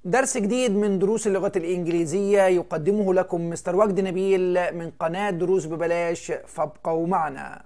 درس جديد من دروس اللغة الإنجليزية يقدمه لكم مستر وجد نبيل من قناة دروس ببلاش فابقوا معنا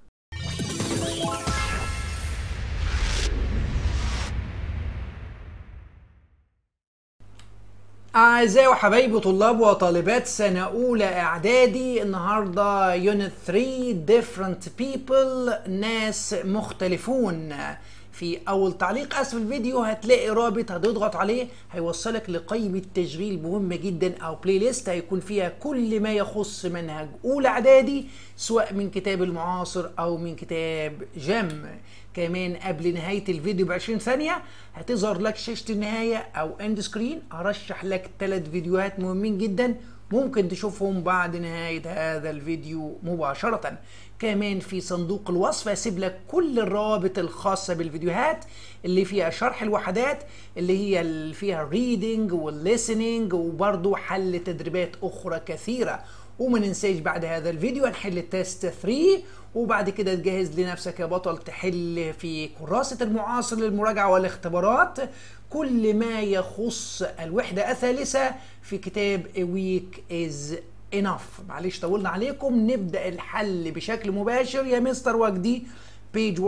أعزائي وحبايبي طلاب وطالبات سنة أولى إعدادي النهاردة يونت 3 different people ناس مختلفون في أول تعليق أسفل الفيديو هتلاقي رابط هتضغط عليه هيوصلك لقائمة تشغيل مهمة جدا أو بلاي ليست هيكون فيها كل ما يخص منهج أولى إعدادي سواء من كتاب المعاصر أو من كتاب جم كمان قبل نهاية الفيديو ب 20 ثانية هتظهر لك شاشة النهاية أو اند سكرين أرشح لك ثلاث فيديوهات مهمين جدا ممكن تشوفهم بعد نهاية هذا الفيديو مباشرة كمان في صندوق الوصف هسيب لك كل الروابط الخاصة بالفيديوهات اللي فيها شرح الوحدات اللي هي اللي فيها الريدنج والليسننج وبرضو حل تدريبات أخرى كثيرة وما ننساش بعد هذا الفيديو هنحل التست 3 وبعد كده تجهز لنفسك يا بطل تحل في كراسة المعاصر للمراجعة والاختبارات كل ما يخص الوحدة الثالثة في كتاب A Week is Enough معلش طولنا عليكم نبدأ الحل بشكل مباشر يا مستر وجدي page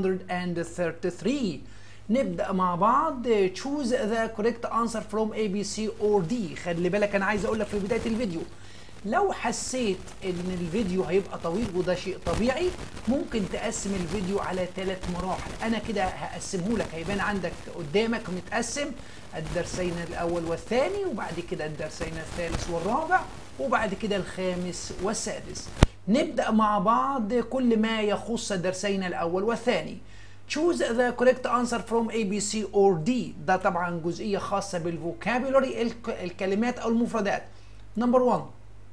133 نبدأ مع بعض choose the correct answer from A, B, C or D خلي بالك أنا عايز أقول لك في بداية الفيديو لو حسيت ان الفيديو هيبقى طويل وده شيء طبيعي ممكن تقسم الفيديو على ثلاث مراحل انا كده هقسمه لك هيبان عندك قدامك متقسم الدرسين الاول والثاني وبعد كده الدرسين الثالث والرابع وبعد كده الخامس والسادس نبدا مع بعض كل ما يخص الدرسين الاول والثاني choose the correct answer from A, B, C or D ده طبعا جزئيه خاصه بالفوكابولري الكلمات او المفردات number 1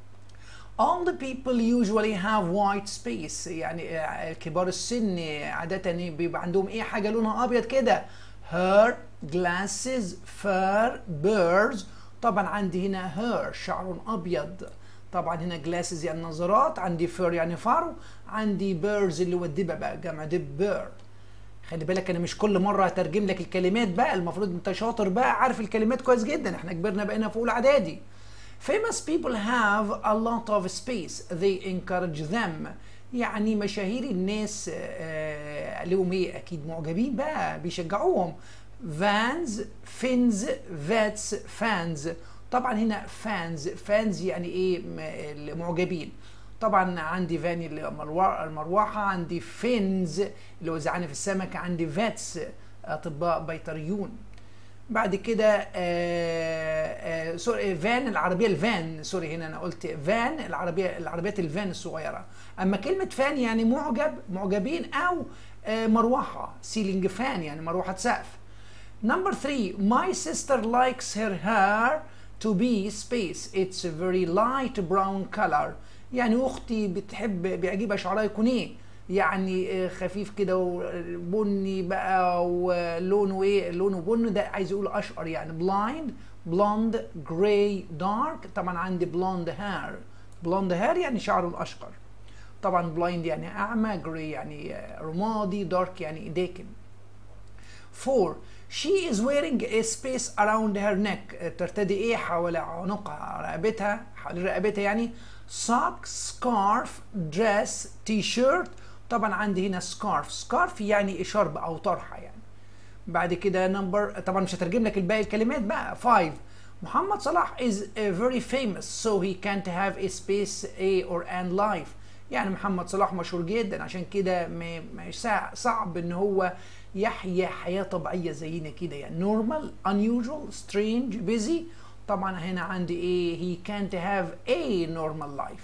All the people usually have white space يعني كبار السن عادة بيبقى عندهم ايه حاجة لونها ابيض كده hair, glasses, fur, birds طبعا عندي هنا hair شعر ابيض طبعا هنا glasses يعني نظارات عندي fur يعني فرو عندي birds اللي هو الدببة بقى جمع دب bird خلي بالك انا مش كل مره هترجم لك الكلمات بقى المفروض انت شاطر بقى عارف الكلمات كويس جدا احنا كبرنا بقينا في اولى اعدادي Famous people have a lot of space. They encourage them. يعني مشاهير الناس آه لهم ايه اكيد معجبين بقى بيشجعوهم فانز فينز فاتس فانز طبعا هنا فانز فانز يعني ايه المعجبين طبعا عندي فاني المروحه عندي فينز اللي هو زعانف السمك عندي فاتس اطباء بيطريون بعد كده آآ آآ سوري فان العربيه الفان سوري هنا انا قلت فان العربيه العربيات الفان الصغيره اما كلمه فان يعني معجب معجبين او مروحه سيلينج فان يعني مروحه سقف نمبر 3 my sister likes her hair to be space it's a very light brown color يعني اختي بتحب بيعجبها شعرها يكون ايه يعني خفيف كده وبني بقى ولونه ايه لونه بني ده عايز يقول اشقر يعني بلايند بلوند جراي دارك طبعا عندي بلوند هير بلوند هير يعني شعره اشقر طبعا بلايند يعني اعمى جراي يعني رمادي دارك يعني داكن 4 She is wearing a space around her neck ترتدي ايه حول عنقها رقبتها حول رقبتها يعني sock scarf dress t-shirt طبعا عندي هنا سكارف سكارف يعني شرب او طرحه يعني بعد كده نمبر طبعا مش هترجم لك الباقي الكلمات بقى 5 محمد صلاح is very famous so he can't have a space a or an life يعني محمد صلاح مشهور جدا عشان كده مش صعب ان هو يحيا حياه طبيعيه زينا كده يعني normal unusual strange busy طبعا هنا عندي ايه he can't have a normal life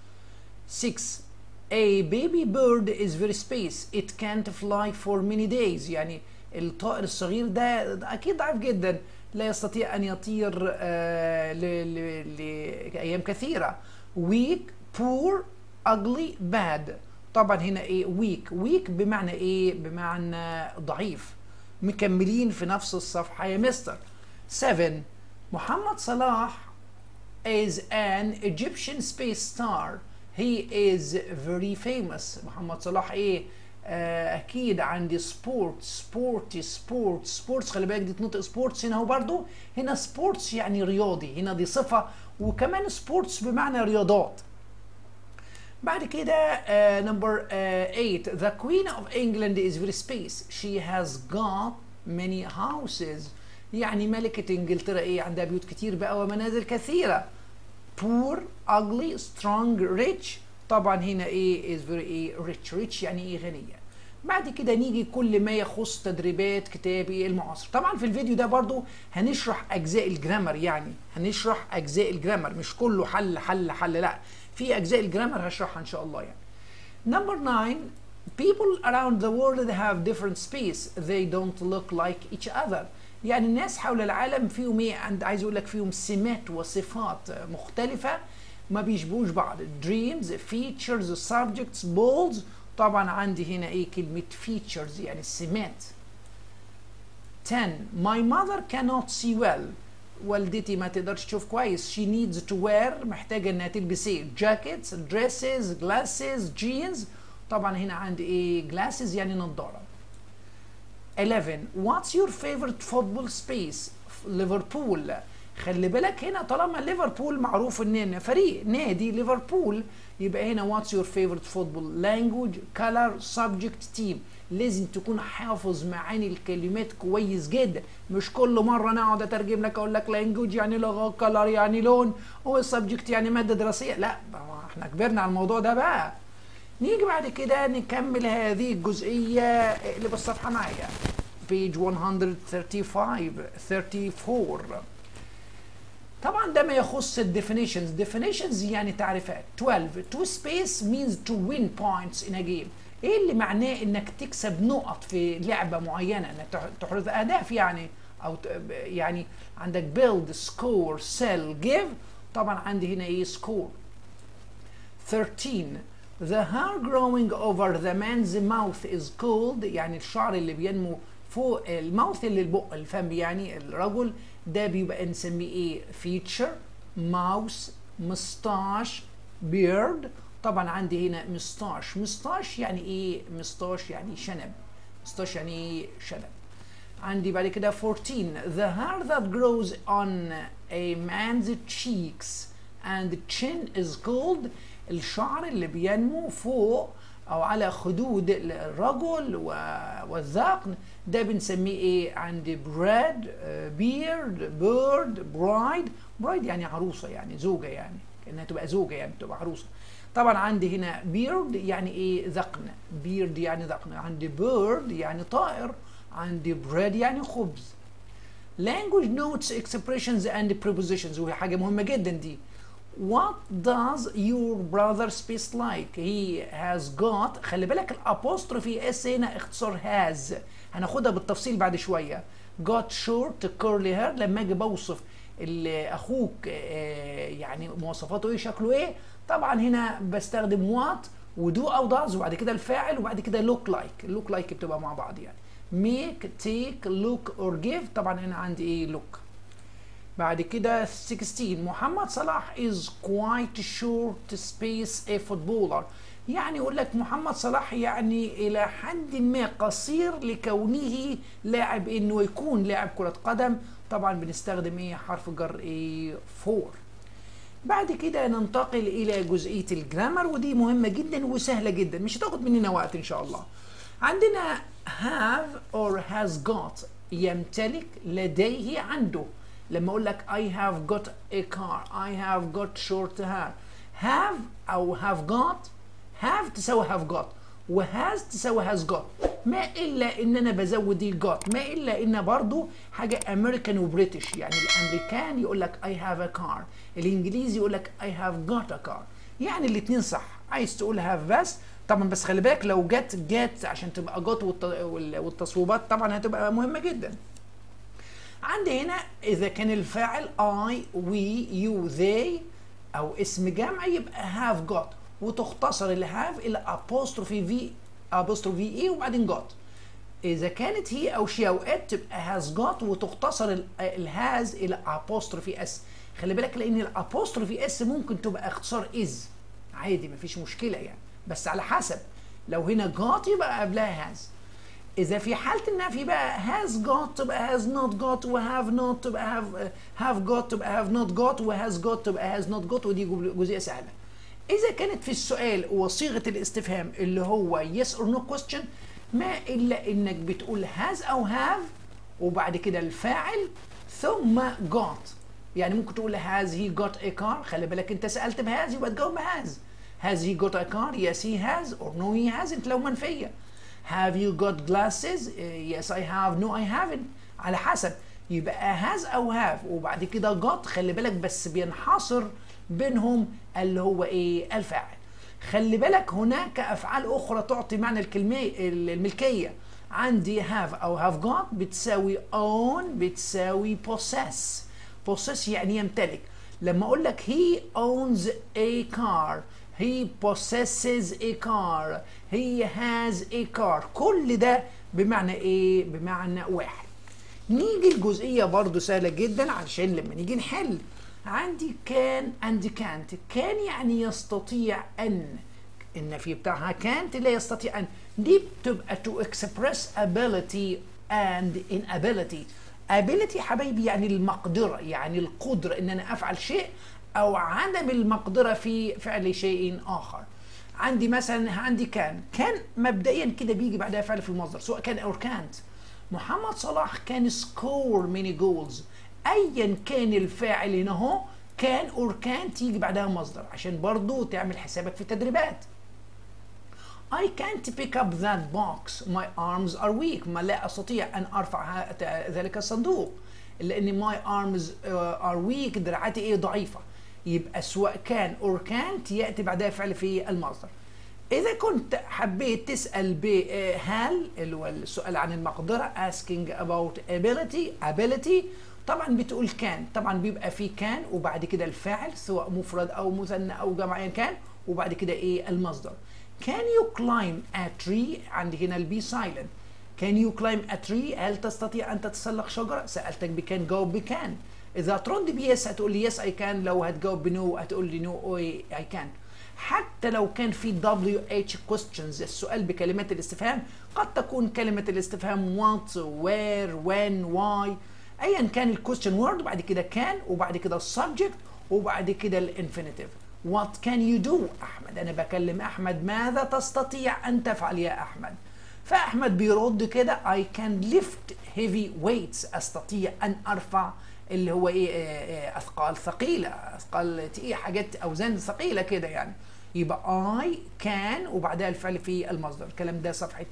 6 A baby bird is very space. It can't fly for many days. يعني الطائر الصغير ده, ده أكيد ضعيف جدا لا يستطيع أن يطير آه لأيام كثيرة. Weak, poor, ugly, bad. طبعا هنا إيه weak. weak بمعنى إيه؟ بمعنى ضعيف. مكملين في نفس الصفحة يا مستر. 7. محمد صلاح is an Egyptian space star. he is very famous محمد صلاح ايه آه، اكيد عندي سبورت سبورتي سبورت سبورتس خلي بالك دي تنطق سبورتس هنا هو برضو هنا سبورتس يعني رياضي هنا دي صفه وكمان سبورتس بمعنى رياضات بعد كده نمبر 8 the queen of England is very space she has got many houses يعني ملكة انجلترا ايه عندها بيوت كتير بقى ومنازل كثيرة poor ugly strong rich طبعا هنا ايه is very ايه rich rich يعني ايه غنية بعد كده نيجي كل ما يخص تدريبات كتابي المعاصر طبعا في الفيديو ده برضو هنشرح اجزاء الجرامر يعني هنشرح اجزاء الجرامر مش كله حل حل حل لا في اجزاء الجرامر هشرحها ان شاء الله يعني number 9 people around the world have different space they don't look like each other يعني الناس حول العالم فيهم ايه عند عايز اقول لك فيهم سمات وصفات مختلفه ما بيشبهوش بعض dreams features subjects balls طبعا عندي هنا ايه كلمه features يعني السمات 10 my mother cannot see well والدتي ما تقدرش تشوف كويس she needs to wear محتاجه انها تلبس ايه jackets dresses glasses jeans طبعا هنا عندي ايه glasses يعني نظاره 11 what's your favorite football space ليفربول خلي بالك هنا طالما ليفربول معروف ان فريق نادي ليفربول يبقى هنا what's your favorite football language color subject team لازم تكون حافظ معاني الكلمات كويس جدا مش كل مره انا اقعد اترجم لك اقول لك لانجوج يعني لغه كلر يعني لون والسبجكت يعني ماده دراسيه لا احنا كبرنا على الموضوع ده بقى نيجي بعد كده نكمل هذه الجزئيه اقلب الصفحه معايا page 135 34 طبعا ده ما يخص الديفينيشنز definitions يعني تعريفات 12 to space means to win points in a game ايه اللي معناه انك تكسب نقط في لعبه معينه انك تحرز اهداف يعني او يعني عندك build score sell give طبعا عندي هنا ايه score 13 the hair growing over the man's mouth is called يعني الشعر اللي بينمو فوق الماوث اللي البق الفم يعني الرجل ده بيبقى نسميه ايه feature mouse mustache beard طبعا عندي هنا مستاش مستاش يعني ايه مستاش يعني شنب مستاش يعني ايه شنب عندي بعد كده 14 the hair that grows on a man's cheeks and chin is called الشعر اللي بينمو فوق او على خدود الرجل والذقن ده بنسميه ايه عندي براد بيرد بيرد برايد برايد يعني عروسه يعني زوجه يعني كانها تبقى زوجه يعني تبقى عروسه طبعا عندي هنا بيرد يعني ايه ذقن بيرد يعني ذقن عندي بيرد يعني طائر عندي بريد يعني خبز language notes expressions and prepositions وهي حاجة مهمة جدا دي What does your brother space like? He has got خلي بالك الابوستروفي اس هنا اختصار has هناخدها بالتفصيل بعد شوية got short curly hair لما اجي بوصف اللي اخوك يعني مواصفاته ايه شكله ايه طبعا هنا بستخدم وات ودو او داز وبعد كده الفاعل وبعد كده لوك لايك لوك لايك بتبقى مع بعض يعني ميك تيك لوك اور جيف طبعا هنا عندي ايه لوك بعد كده 16 محمد صلاح is quite short space a footballer يعني يقول لك محمد صلاح يعني الى حد ما قصير لكونه لاعب انه يكون لاعب كرة قدم طبعا بنستخدم ايه حرف جر ايه فور بعد كده ننتقل الى جزئيه الجرامر ودي مهمه جدا وسهله جدا مش هتاخد مننا وقت ان شاء الله عندنا have or has got يمتلك لديه عنده لما اقول لك I have got a car I have got short hair have او have got have تساوي have got وهاز تساوي has got ما الا ان انا بزود دي got ما الا ان برضو حاجه امريكان وبريتش يعني الامريكان يقول لك I have a car الانجليزي يقول لك I have got a car يعني الاثنين صح عايز تقول have بس طبعا بس خلي بالك لو جت جت عشان تبقى جت والتصويبات طبعا هتبقى مهمه جدا عندي هنا اذا كان الفاعل I we you they او اسم جمع يبقى have got وتختصر الهاف الى apostrophe في apostrophe اي وبعدين got اذا كانت هي او شي او ات تبقى has got وتختصر الهاز الى apostrophe اس خلي بالك لان الابوستروفي اس ممكن تبقى اختصار از عادي مفيش مشكله يعني بس على حسب لو هنا got يبقى قبلها has اذا في حاله النفي بقى has got تبقى has not got و have not تبقى have have got تبقى have not got و has got تبقى has not got ودي جزئيه سهله اذا كانت في السؤال وصيغه الاستفهام اللي هو yes or no question ما الا انك بتقول has او have وبعد كده الفاعل ثم got يعني ممكن تقول has he got a car خلي بالك انت سالت بهاز يبقى تجاوب بهاز has he got a car yes he has or no he hasn't لو منفيه have you got glasses uh, yes I have no I haven't على حسب يبقى has او have وبعد كده got خلي بالك بس بينحصر بينهم اللي هو ايه الفاعل خلي بالك هناك افعال اخرى تعطي معنى الكلمه الملكيه عندي have او have got بتساوي own بتساوي possess possess يعني يمتلك لما اقول لك he owns a car he possesses a car he has a car كل ده بمعنى ايه بمعنى واحد نيجي الجزئية برضو سهلة جدا علشان لما نيجي نحل عندي كان and can't كان يعني يستطيع أن النفي بتاعها can't لا يستطيع أن دي بتبقى to express ability and inability ability حبايبي يعني المقدرة يعني القدرة ان انا افعل شيء او عدم المقدرة في فعل شيء اخر عندي مثلا عندي كان كان مبدئيا كده بيجي بعدها فعل في المصدر سواء كان او كانت محمد صلاح كان سكور ميني جولز ايا كان الفاعل هنا اهو كان اور كان تيجي بعدها مصدر عشان برضو تعمل حسابك في التدريبات I can't pick up that box my arms are weak ما لا أستطيع أن أرفع ذلك الصندوق لأن my arms are weak دراعاتي إيه ضعيفة يبقى سواء كان or can't يأتي بعدها فعل في المصدر إذا كنت حبيت تسأل بهل اللي هو السؤال عن المقدرة asking about ability ability طبعا بتقول كان طبعا بيبقى في كان وبعد كده الفاعل سواء مفرد أو مثنى أو جمع كان وبعد كده إيه المصدر Can you climb a tree؟ عندي هنا البي silent. Can you climb a tree؟ هل تستطيع أن تتسلق شجرة؟ سألتك بكان جاوب بكان. إذا ترد بيس هتقول لي يس أي كان لو هتجاوب بنو هتقول لي نو أي كان. حتى لو كان في WH questions السؤال بكلمات الاستفهام قد تكون كلمة الاستفهام what, where, when, why أيا كان الكويستشن وورد وبعد كده كان وبعد كده السبجكت وبعد كده الانفينيتيف What can you do أحمد أنا بكلم أحمد ماذا تستطيع أن تفعل يا أحمد فأحمد بيرد كده I can lift heavy weights أستطيع أن أرفع اللي هو إيه, إيه أثقال ثقيلة أثقال تقيلة حاجات أوزان ثقيلة كده يعني يبقى I can وبعدها الفعل في المصدر الكلام ده صفحة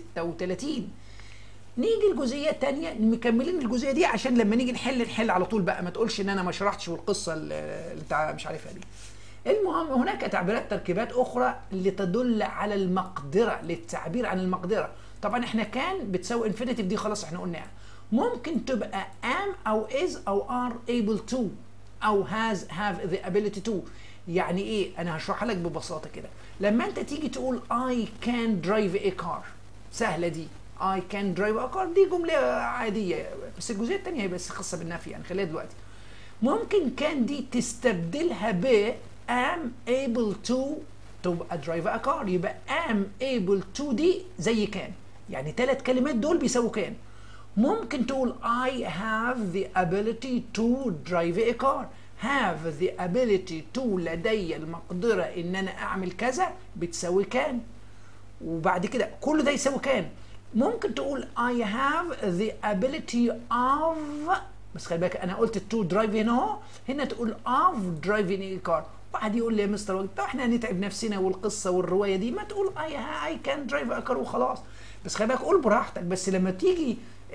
136 نيجي الجزئية الثانية مكملين الجزئية دي عشان لما نيجي نحل نحل على طول بقى ما تقولش ان انا ما شرحتش والقصة اللي انت مش عارفها دي المهم هناك تعبيرات تركيبات اخرى لتدل على المقدره للتعبير عن المقدره طبعا احنا كان بتساوي انفينيتيف دي خلاص احنا قلناها ممكن تبقى am او is او are able to او has have the ability to يعني ايه انا هشرحها لك ببساطه كده لما انت تيجي تقول I can drive a car سهله دي I can drive a car دي جمله عاديه بس الجزئيه الثانيه هي بس خاصه بالنفي يعني خليها دلوقتي ممكن كان دي تستبدلها ب am able to تبقى drive a car يبقى am able to دي زي كان يعني ثلاث كلمات دول بيساووا كان ممكن تقول I have the ability to drive a car have the ability to لدي المقدرة ان انا اعمل كذا بتساوي كان وبعد كده كل ده يساوي كان ممكن تقول I have the ability of بس خلي بالك انا قلت تو درايف هنا اهو هنا تقول of driving a car واحد يقول لي يا مستر وجد طب احنا هنتعب نفسنا والقصه والروايه دي ما تقول اي اي كان درايف ا كار وخلاص بس خلي بالك قول براحتك بس لما تيجي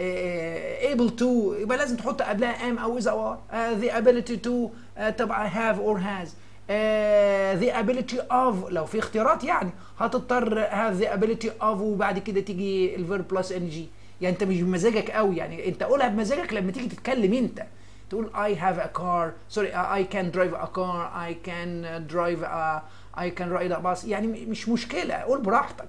able to يبقى لازم تحط قبلها am او is او are uh, the ability to uh, تبع have or has uh, the ability of لو في اختيارات يعني هتضطر have the ability of وبعد كده تيجي الفيرب بلس ان جي يعني انت مش بمزاجك قوي يعني انت قولها بمزاجك لما تيجي تتكلم انت تقول I have a car sorry I can drive a car I can drive a I can ride a bus يعني مش مشكلة قول براحتك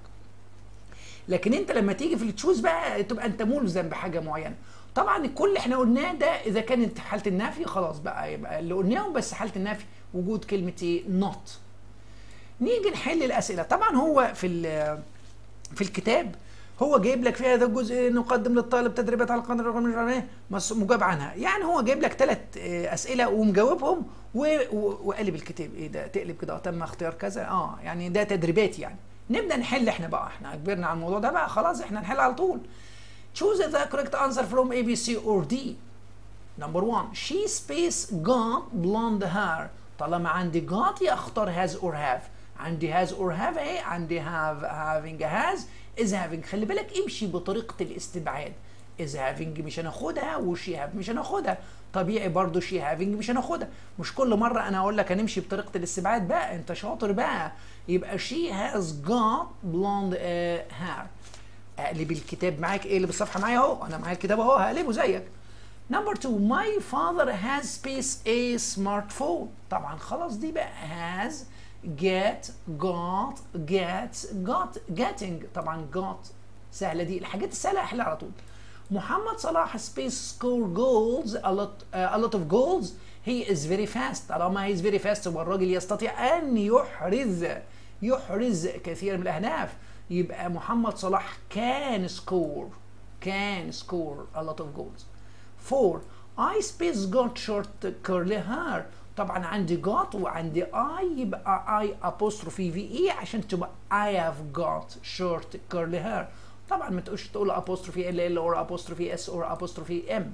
لكن انت لما تيجي في التشوز بقى تبقى انت ملزم بحاجة معينة طبعا كل اللي احنا قلناه ده اذا كانت حالة النفي خلاص بقى يبقى اللي قلناهم بس حالة النفي وجود كلمة not نيجي نحل الاسئلة طبعا هو في في الكتاب هو جايب لك في هذا الجزء نقدم للطالب تدريبات على القدر الرقمي مش عارف ايه مس- مجاب عنها يعني هو جايب لك ثلاث اسئله ومجاوبهم و- و- وقلب الكتاب ايه ده تقلب كده آه، تم اختيار كذا اه يعني ده تدريبات يعني نبدا نحل احنا بقى احنا كبرنا على الموضوع ده بقى خلاص احنا نحل على طول choose the correct answer from A B C or D Number one, she space got blonde hair. طالما عندي got يا اختار has or have. عندي has or have ايه؟ عندي have having has is having. خلي بالك امشي بطريقة الاستبعاد. is having مش هناخدها و she have مش هناخدها. طبيعي برضو she having مش هناخدها. مش كل مرة انا اقول لك هنمشي بطريقة الاستبعاد بقى انت شاطر بقى. يبقى she has got blonde uh, hair. اقلب الكتاب معاك ايه اللي بالصفحة معايا اهو انا معايا الكتاب اهو هقلبه زيك. Number two, my father has space a smartphone. طبعا خلاص دي بقى has get got get got getting طبعا got سهلة دي الحاجات السهلة احلى على طول. محمد صلاح space score goals a lot uh, a lot of goals he is very fast طالما he is very fast هو الراجل يستطيع ان يحرز يحرز كثير من الاهداف يبقى محمد صلاح can score can score a lot of goals. Four, I space got short curly hair. طبعا عندي got وعندي I يبقى I apostrophe في E عشان تبقى I have got short curly hair. طبعا ما تقولش تقول apostrophe L L or apostrophe S or apostrophe M.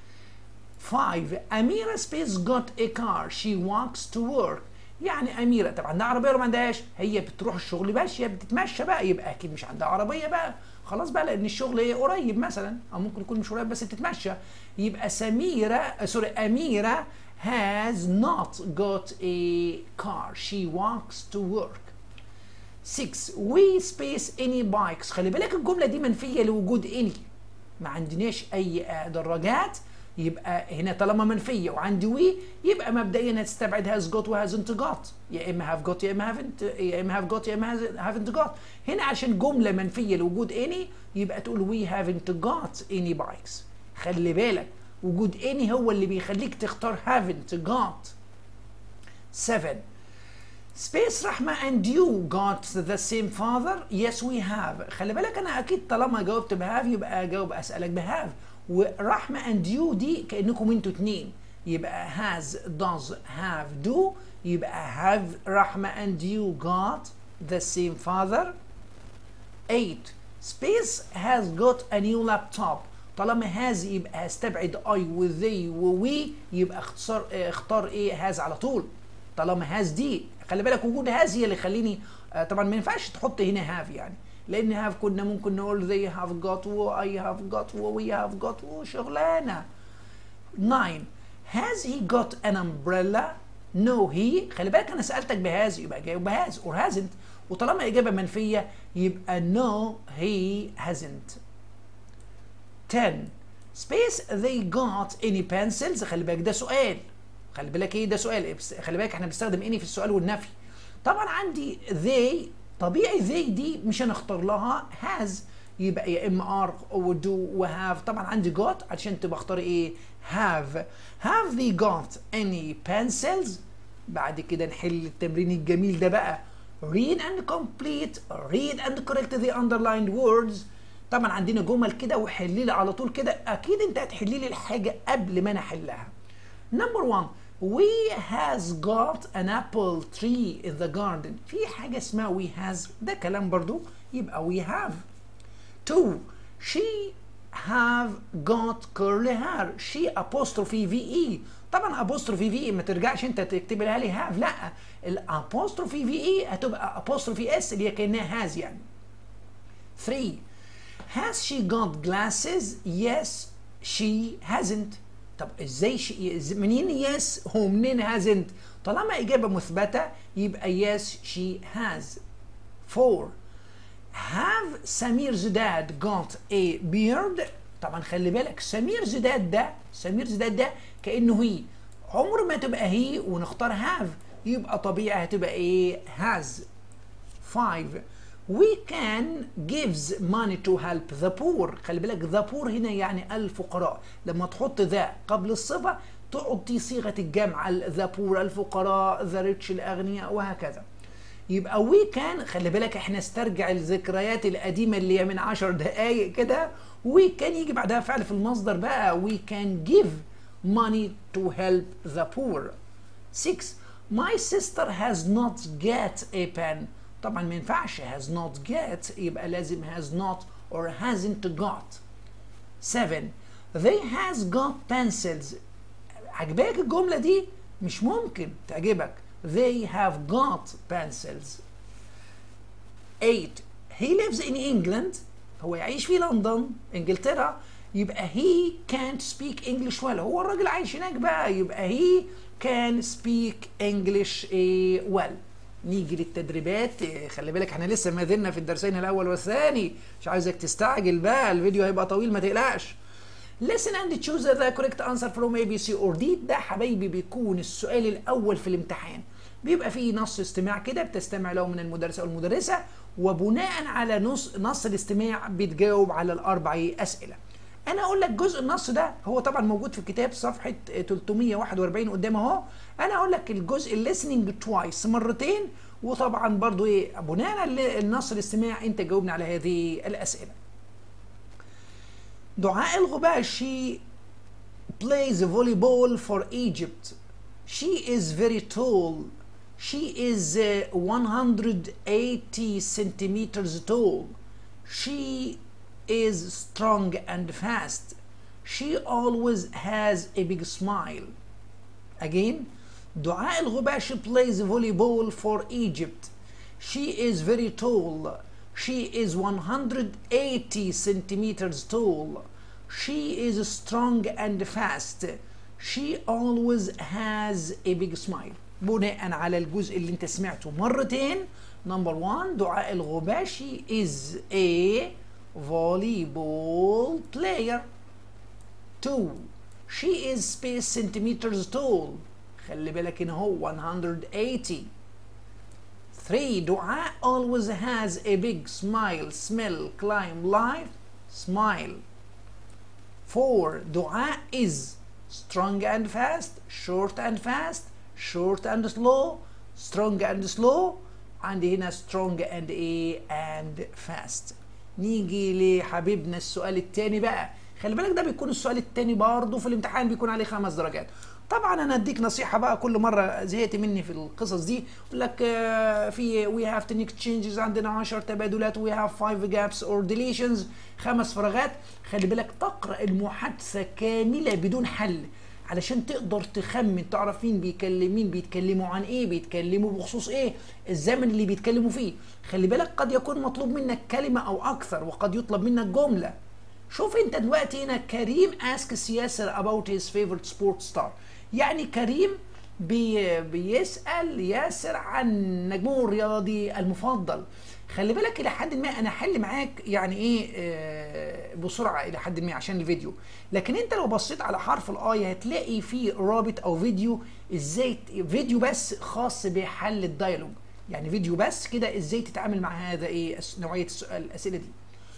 Five, Amira space got a car. She walks to work. يعني أميرة طبعا عندها عربية ولا ما عندهاش؟ هي بتروح الشغل ماشية بتتمشى بقى يبقى أكيد مش عندها عربية بقى خلاص بقى لأن الشغل إيه قريب مثلا أو ممكن يكون مش قريب بس بتتمشى يبقى سميرة آه، سوري أميرة has not got a car. She walks to work. 6 we space any bikes خلي بالك الجملة دي منفية لوجود any ما عندناش أي آه، دراجات يبقى هنا طالما منفية وعندي وي يبقى مبدئيا هتستبعد has got و hasn't got يا إما have got يا إما haven't يا إما have got يا إما has- haven't got هنا عشان جملة منفية لوجود any يبقى تقول we haven't got any bikes خلي بالك وجود any هو اللي بيخليك تختار haven't got 7 Space رحمة and you got the same father? Yes we have. خلي بالك أنا أكيد طالما جاوبت بهاف يبقى أجاوب أسألك بهاف. ورحمة and you دي كأنكم انتوا اتنين. يبقى has, does, have, do. يبقى have رحمة and you got the same father. 8. Space has got a new laptop. طالما has يبقى هستبعد I و they و we يبقى اختصار اه، اختار ايه has على طول. طالما has دي خلي بالك وجود has هي اللي يخليني آه، طبعا ما ينفعش تحط هنا have يعني لان have كنا ممكن نقول they have got و I have got و we have got وشغلانه 9 has he got an umbrella no he خلي بالك انا سالتك بهاز يبقى جاوب بهاز or hasn't وطالما اجابه منفيه يبقى no he hasn't 10 space they got any pencils خلي بالك ده سؤال خلي بالك ايه ده سؤال بس- خلي بالك احنا بنستخدم any في السؤال والنفي طبعا عندي they طبيعي they دي مش هنختار لها has يبقى يا اما are او do و have طبعا عندي got عشان تبقى اختار ايه have have they got any pencils بعد كده نحل التمرين الجميل ده بقى read and complete read and correct the underlined words طبعا عندنا جمل كده وحلي لي على طول كده اكيد انت هتحلي لي الحاجه قبل ما انا احلها Number one, we has got an apple tree in the garden. في حاجة اسمها we has ده كلام برضو يبقى we have. Two, she have got curly hair. She apostrophe VE. طبعا apostrophe VE ما ترجعش انت تكتبها لي have لا الapostrophe VE هتبقى apostrophe S اللي هي كأنها has يعني. 3. Has she got glasses? Yes, she hasn't. طب ازاي شي... إز- منين yes ومنين hasn't؟ طالما إجابة مثبتة يبقى yes she has. 4. Have سمير زداد got a beard؟ طبعا خلي بالك سمير زداد ده سمير زداد ده كأنه هي عمر ما تبقى هي ونختار have يبقى طبيعي هتبقى ايه has 5 we can gives money to help the poor خلي بالك the poor هنا يعني الفقراء لما تحط ذا قبل الصفة تعطي صيغة الجمع ال- the poor الفقراء the rich الأغنياء وهكذا يبقى وي كان خلي بالك احنا استرجع الذكريات القديمه اللي هي من 10 دقائق كده وي كان يجي بعدها فعل في المصدر بقى وي كان give money to help the poor 6 my sister has not get a pen طبعا ما ينفعش has not get يبقى لازم has not or hasn't got 7 they has got pencils عجباك الجملة دي مش ممكن تعجبك they have got pencils 8 he lives in England هو يعيش في لندن انجلترا يبقى he can't speak English well هو الراجل عايش هناك بقى يبقى he can speak English well نيجي للتدريبات خلي بالك احنا لسه ما زلنا في الدرسين الاول والثاني مش عايزك تستعجل بقى الفيديو هيبقى طويل ما تقلقش listen and choose the correct answer from A B C or D ده حبايبي بيكون السؤال الاول في الامتحان بيبقى فيه نص استماع كده بتستمع له من المدرس او المدرسه وبناء على نص نص الاستماع بتجاوب على الاربع اسئله انا اقول لك جزء النص ده هو طبعا موجود في الكتاب صفحه 341 قدام اهو انا اقول لك الجزء الليسننج توايس مرتين وطبعا برضو ايه بناء على النص الاستماع انت جاوبني على هذه الاسئله دعاء الغباشي plays volleyball for Egypt she is very tall she is uh, 180 centimeters tall she is strong and fast she always has a big smile again دعاء الغباشي plays volleyball for Egypt she is very tall she is 180 centimeters tall she is strong and fast she always has a big smile بناء على الجزء اللي انت سمعته مرتين نمبر 1 دعاء الغباشي is a volleyball player 2 she is space centimeters tall خلي بالك ان هو 180 3 دعاء always has a big smile smell climb life smile 4 دعاء is strong and fast short and fast short and slow strong and slow عندي هنا strong and a and fast نيجي لحبيبنا السؤال التاني بقى خلي بالك ده بيكون السؤال التاني برضه في الامتحان بيكون عليه خمس درجات طبعا انا اديك نصيحه بقى كل مره زهقت مني في القصص دي اقول لك في وي هاف تو تشينجز عندنا 10 تبادلات وي هاف 5 جابس اور ديليشنز خمس فراغات خلي بالك تقرا المحادثه كامله بدون حل علشان تقدر تخمن تعرف مين بيكلم مين بيتكلموا عن ايه بيتكلموا بخصوص ايه الزمن اللي بيتكلموا فيه خلي بالك قد يكون مطلوب منك كلمه او اكثر وقد يطلب منك جمله شوف انت دلوقتي هنا كريم asks ياسر about his favorite sports star يعني كريم بي بيسأل ياسر عن نجمه الرياضي المفضل خلي بالك الى حد ما انا احل معاك يعني ايه آه بسرعه الى حد ما عشان الفيديو لكن انت لو بصيت على حرف الاي هتلاقي فيه رابط او فيديو ازاي فيديو بس خاص بحل الديالوج يعني فيديو بس كده ازاي تتعامل مع هذا ايه نوعيه السؤال الاسئله دي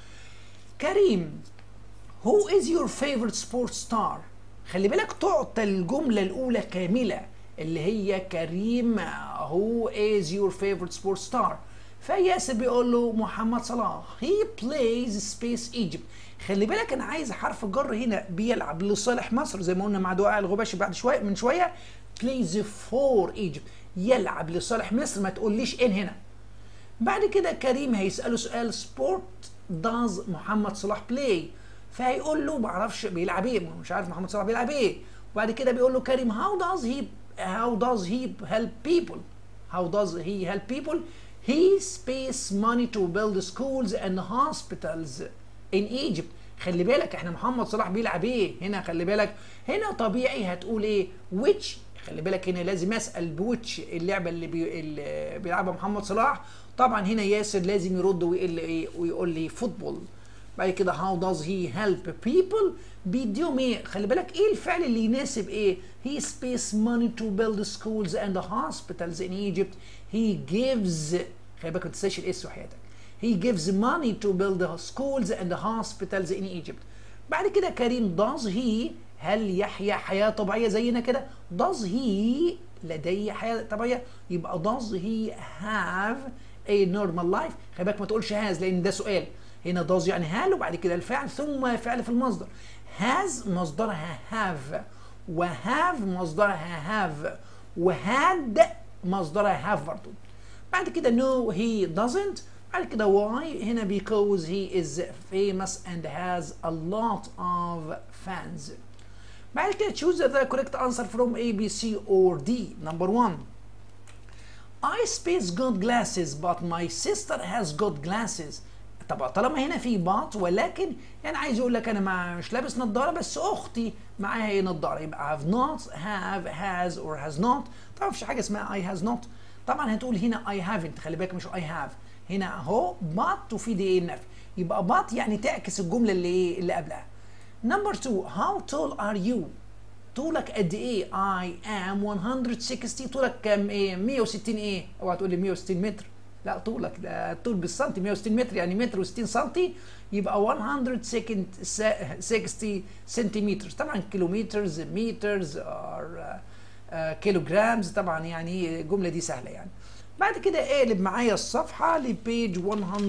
كريم who is your favorite sports star خلي بالك تعطى الجمله الاولى كامله اللي هي كريم who is your favorite sports star فياسر بيقول له محمد صلاح he plays space Egypt خلي بالك انا عايز حرف الجر هنا بيلعب لصالح مصر زي ما قلنا مع دعاء الغباشي بعد شويه من شويه plays for Egypt يلعب لصالح مصر ما تقوليش ان هنا بعد كده كريم هيساله سؤال سبورت داز محمد صلاح بلاي فهيقول له ما اعرفش بيلعب ايه مش عارف محمد صلاح بيلعب ايه وبعد كده بيقول له كريم هاو داز هي how does he help people how does he help people he space money to build schools and hospitals in Egypt خلي بالك احنا محمد صلاح بيلعب ايه هنا خلي بالك هنا طبيعي هتقول ايه which خلي بالك هنا لازم اسال بوتش اللعبه اللي, بي... اللي بيلعبها محمد صلاح طبعا هنا ياسر لازم يرد ويقول لي ايه ويقول لي فوتبول بعد كده how does he help people بيديهم ايه خلي بالك ايه الفعل اللي يناسب ايه he space money to build schools and hospitals in Egypt he gives خلي بالك ما تنساش الاس وحياتك he gives money to build schools and hospitals in Egypt بعد كده كريم does he هل يحيا حياة طبيعية زينا كده does he لديه حياه طبيعيه يبقى does he have a normal life خلي بالك ما تقولش has لان ده سؤال هنا does يعني هل وبعد كده الفعل ثم فعل في المصدر has مصدرها have وهاف مصدرها have وهاد مصدرها have برضو بعد كده no he doesn't بعد كده why هنا because he is famous and has a lot of fans بعد كده choose the correct answer from A, B, C or D number one I space got glasses but my sister has got glasses طبعا طالما هنا في but ولكن يعني عايز يقول لك انا ما مش لابس نظاره بس اختي معاها هي نظاره يبقى have not have has or has not طبعا مفيش حاجه اسمها I has not طبعا هتقول هنا I haven't خلي بالك مش I have هنا اهو but تفيد ايه النفي يبقى but يعني تعكس الجمله اللي ايه اللي قبلها نمبر 2 how tall are you طولك قد ايه I am 160 طولك كام ايه 160 ايه اوعى تقول لي 160 متر لا طولك ده طول بالسنتي 160 متر يعني متر و60 سنتي يبقى 160 سنتيمتر طبعا كيلومترز مترز اور كيلوغرامز طبعا يعني الجمله دي سهله يعني بعد كده اقلب معايا الصفحه لبيج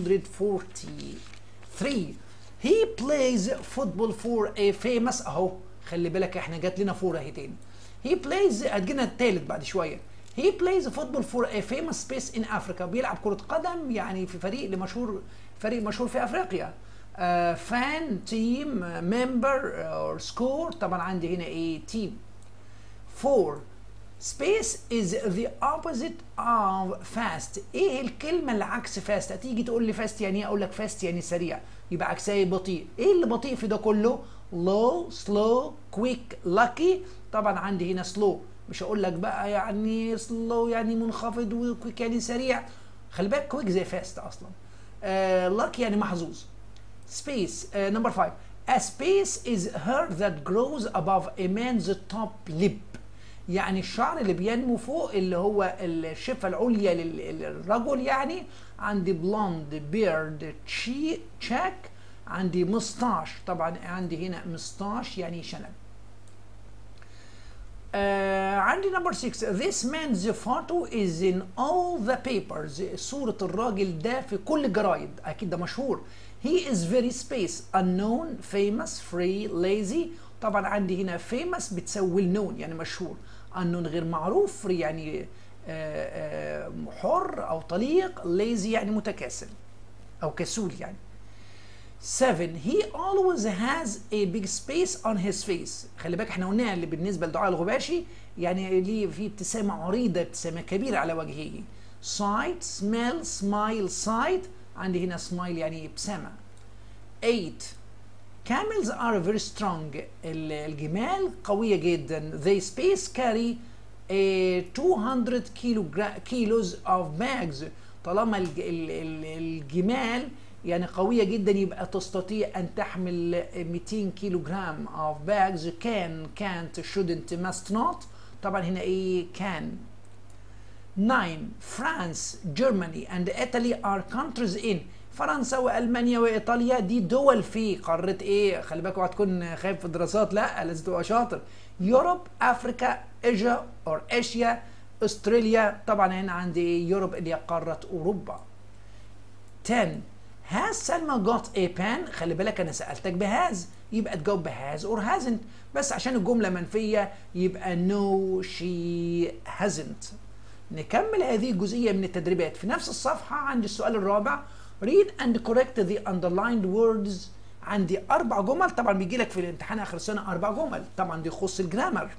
143 he plays football for a famous اهو خلي بالك احنا جات لنا فور اهي تاني he plays هتجينا التالت بعد شويه he plays football for a famous space in Africa بيلعب كرة قدم يعني في فريق لمشهور فريق مشهور في افريقيا فان تيم ممبر اور سكور طبعا عندي هنا ايه تيم 4 space is the opposite of fast ايه الكلمه اللي عكس fast هتيجي تقول لي fast يعني ايه اقول لك fast يعني سريع يبقى عكسها بطيء ايه اللي بطيء في ده كله low slow quick lucky طبعا عندي هنا slow مش هقول لك بقى يعني slow يعني منخفض وكويك يعني سريع خلي بالك كويك زي فاست اصلا uh, lucky يعني محظوظ space uh, number five a space is hair that grows above a man's top lip يعني الشعر اللي بينمو فوق اللي هو الشفة العليا للرجل يعني عندي بلوند بيرد تشي تشاك عندي مستاش طبعا عندي هنا مستاش يعني شنب آه عندي نمبر 6 this man's photo is in all the papers صورة الراجل ده في كل الجرايد أكيد ده مشهور he is very space unknown famous free lazy طبعا عندي هنا famous بتساوي known يعني مشهور unknown غير معروف free يعني آه آه حر أو طليق lazy يعني متكاسل أو كسول يعني 7 he always has a big space on his face خلي بالك احنا قلنا اللي بالنسبه لدعاء الغباشي يعني ليه في ابتسامه عريضه ابتسامه كبيره على وجهه sight smell smile sight عندي هنا smile يعني ابتسامه 8 camels are very strong الجمال قويه جدا they space carry a 200 kilos of bags طالما الجمال يعني قوية جدا يبقى تستطيع أن تحمل 200 كيلو جرام of bags can can't shouldn't must not طبعا هنا إيه can 9 France Germany and Italy are countries in فرنسا والمانيا وايطاليا دي دول في قاره ايه خلي بالك اوعى تكون خايف في الدراسات لا لازم تبقى شاطر يوروب افريكا ايجا اور اشيا استراليا طبعا هنا عندي يوروب اللي هي قاره اوروبا 10 has سلمى got a pen خلي بالك انا سالتك بهاز يبقى تجاوب بهاز or hasn't بس عشان الجمله منفيه يبقى no she hasn't نكمل هذه الجزئيه من التدريبات في نفس الصفحه عندي السؤال الرابع read and correct the underlined words عندي اربع جمل طبعا بيجي لك في الامتحان اخر السنه اربع جمل طبعا دي يخص الجرامر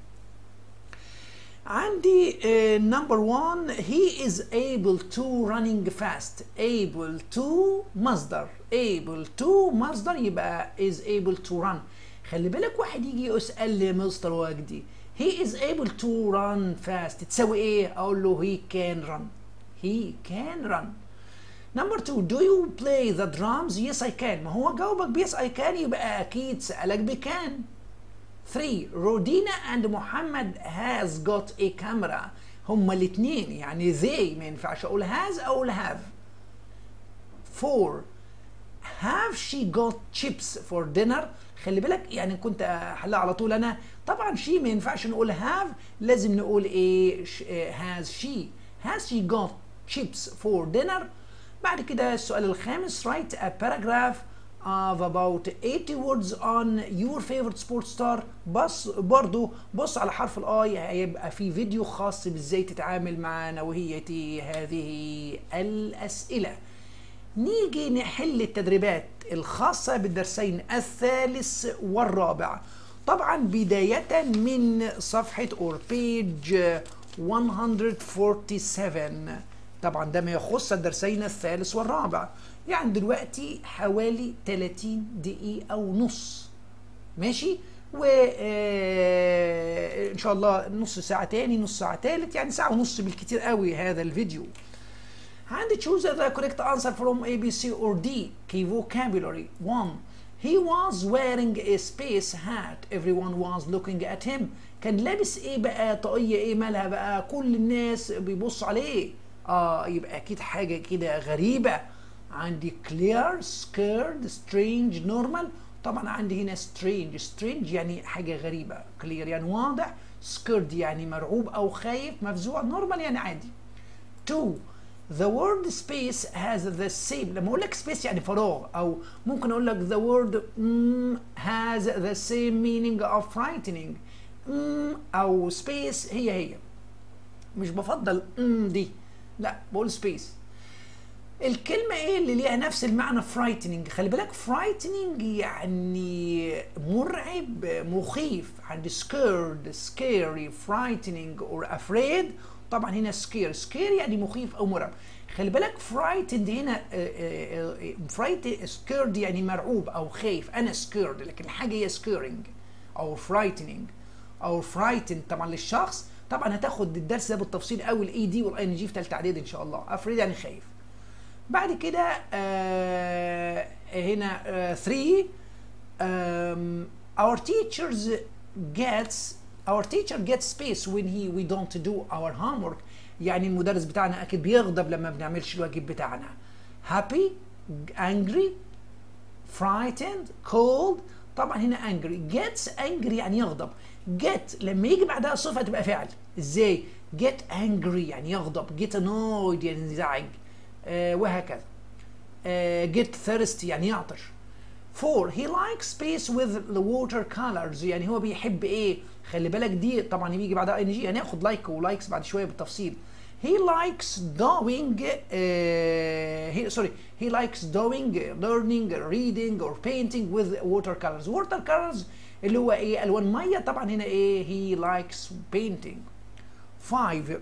عندي نمبر 1 he is able to running fast able to مصدر able to مصدر يبقى is able to run خلي بالك واحد يجي يسأل لي مستر وجدي he is able to run fast تساوي ايه اقول له he can run he can run نمبر 2 do you play the drums yes I can ما هو جاوبك بيس I can يبقى اكيد سألك بكان 3 رودينا and محمد has got a camera هما الاثنين يعني they ما ينفعش اقول has او have 4 have she got chips for dinner خلي بالك يعني كنت احلها على طول انا طبعا شي ما ينفعش نقول have لازم نقول ايه has she has she got chips for dinner بعد كده السؤال الخامس write a paragraph of about 80 words on your favorite sports star بص برضو بص على حرف الاي هيبقى في فيديو خاص بازاي تتعامل مع نوعية هذه الاسئلة نيجي نحل التدريبات الخاصة بالدرسين الثالث والرابع طبعا بداية من صفحة اور بيج 147 طبعا ده ما يخص الدرسين الثالث والرابع يعني دلوقتي حوالي 30 دقيقة ونص ماشي و ان شاء الله نص ساعة تاني نص ساعة تالت يعني ساعة ونص بالكتير قوي هذا الفيديو عندي choose the correct answer from A, B, C or D key vocabulary 1 He was wearing a space hat everyone was looking at him كان لابس ايه بقى طاقية ايه مالها بقى كل الناس بيبص عليه اه يبقى اكيد حاجة كده غريبة عندي clear scared strange normal طبعا عندي هنا strange strange يعني حاجة غريبة clear يعني واضح scared يعني مرعوب او خايف مفزوع normal يعني عادي 2 The word space has the same لما اقول لك space يعني فراغ او ممكن اقول لك the word mm, has the same meaning of frightening mm, او space هي هي مش بفضل mm دي لا بقول space الكلمة ايه اللي ليها نفس المعنى frightening خلي بالك frightening يعني مرعب مخيف عندي scared scary frightening or afraid طبعا هنا scare scare يعني مخيف او مرعب خلي بالك frightened هنا frightened scared يعني مرعوب او خايف انا scared لكن الحاجه هي scaring او frightening او frightened طبعا للشخص طبعا هتاخد الدرس ده بالتفصيل قوي الاي دي والاي ان جي في ثالثه اعدادي ان شاء الله afraid يعني خايف بعد كده آه هنا 3 آه um, our teachers gets our teacher gets space when he we don't do our homework يعني المدرس بتاعنا اكيد بيغضب لما بنعملش الواجب بتاعنا happy angry frightened cold طبعا هنا angry gets angry يعني يغضب get لما يجي بعدها صفه تبقى فعل ازاي get angry يعني يغضب get annoyed يعني ينزعج آه وهكذا آه get thirsty يعني يعطش 4 he likes space with the water colors يعني هو بيحب ايه خلي بالك دي طبعا بيجي بعدها ان جي هناخد لايك ولايكس بعد شويه بالتفصيل he likes doing uh, he sorry he likes doing learning reading or painting with watercolors watercolors اللي هو ايه الوان ميه طبعا هنا ايه he likes painting 5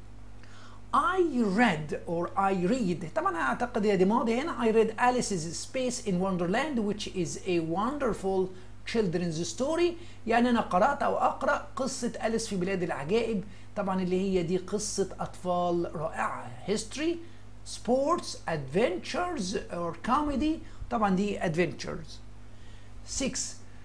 I read or I read طبعا اعتقد دي ماضي هنا I read Alice's Space in Wonderland which is a wonderful children's story يعني انا قرات او اقرا قصه اليس في بلاد العجائب طبعا اللي هي دي قصه اطفال رائعه history sports adventures or comedy طبعا دي adventures 6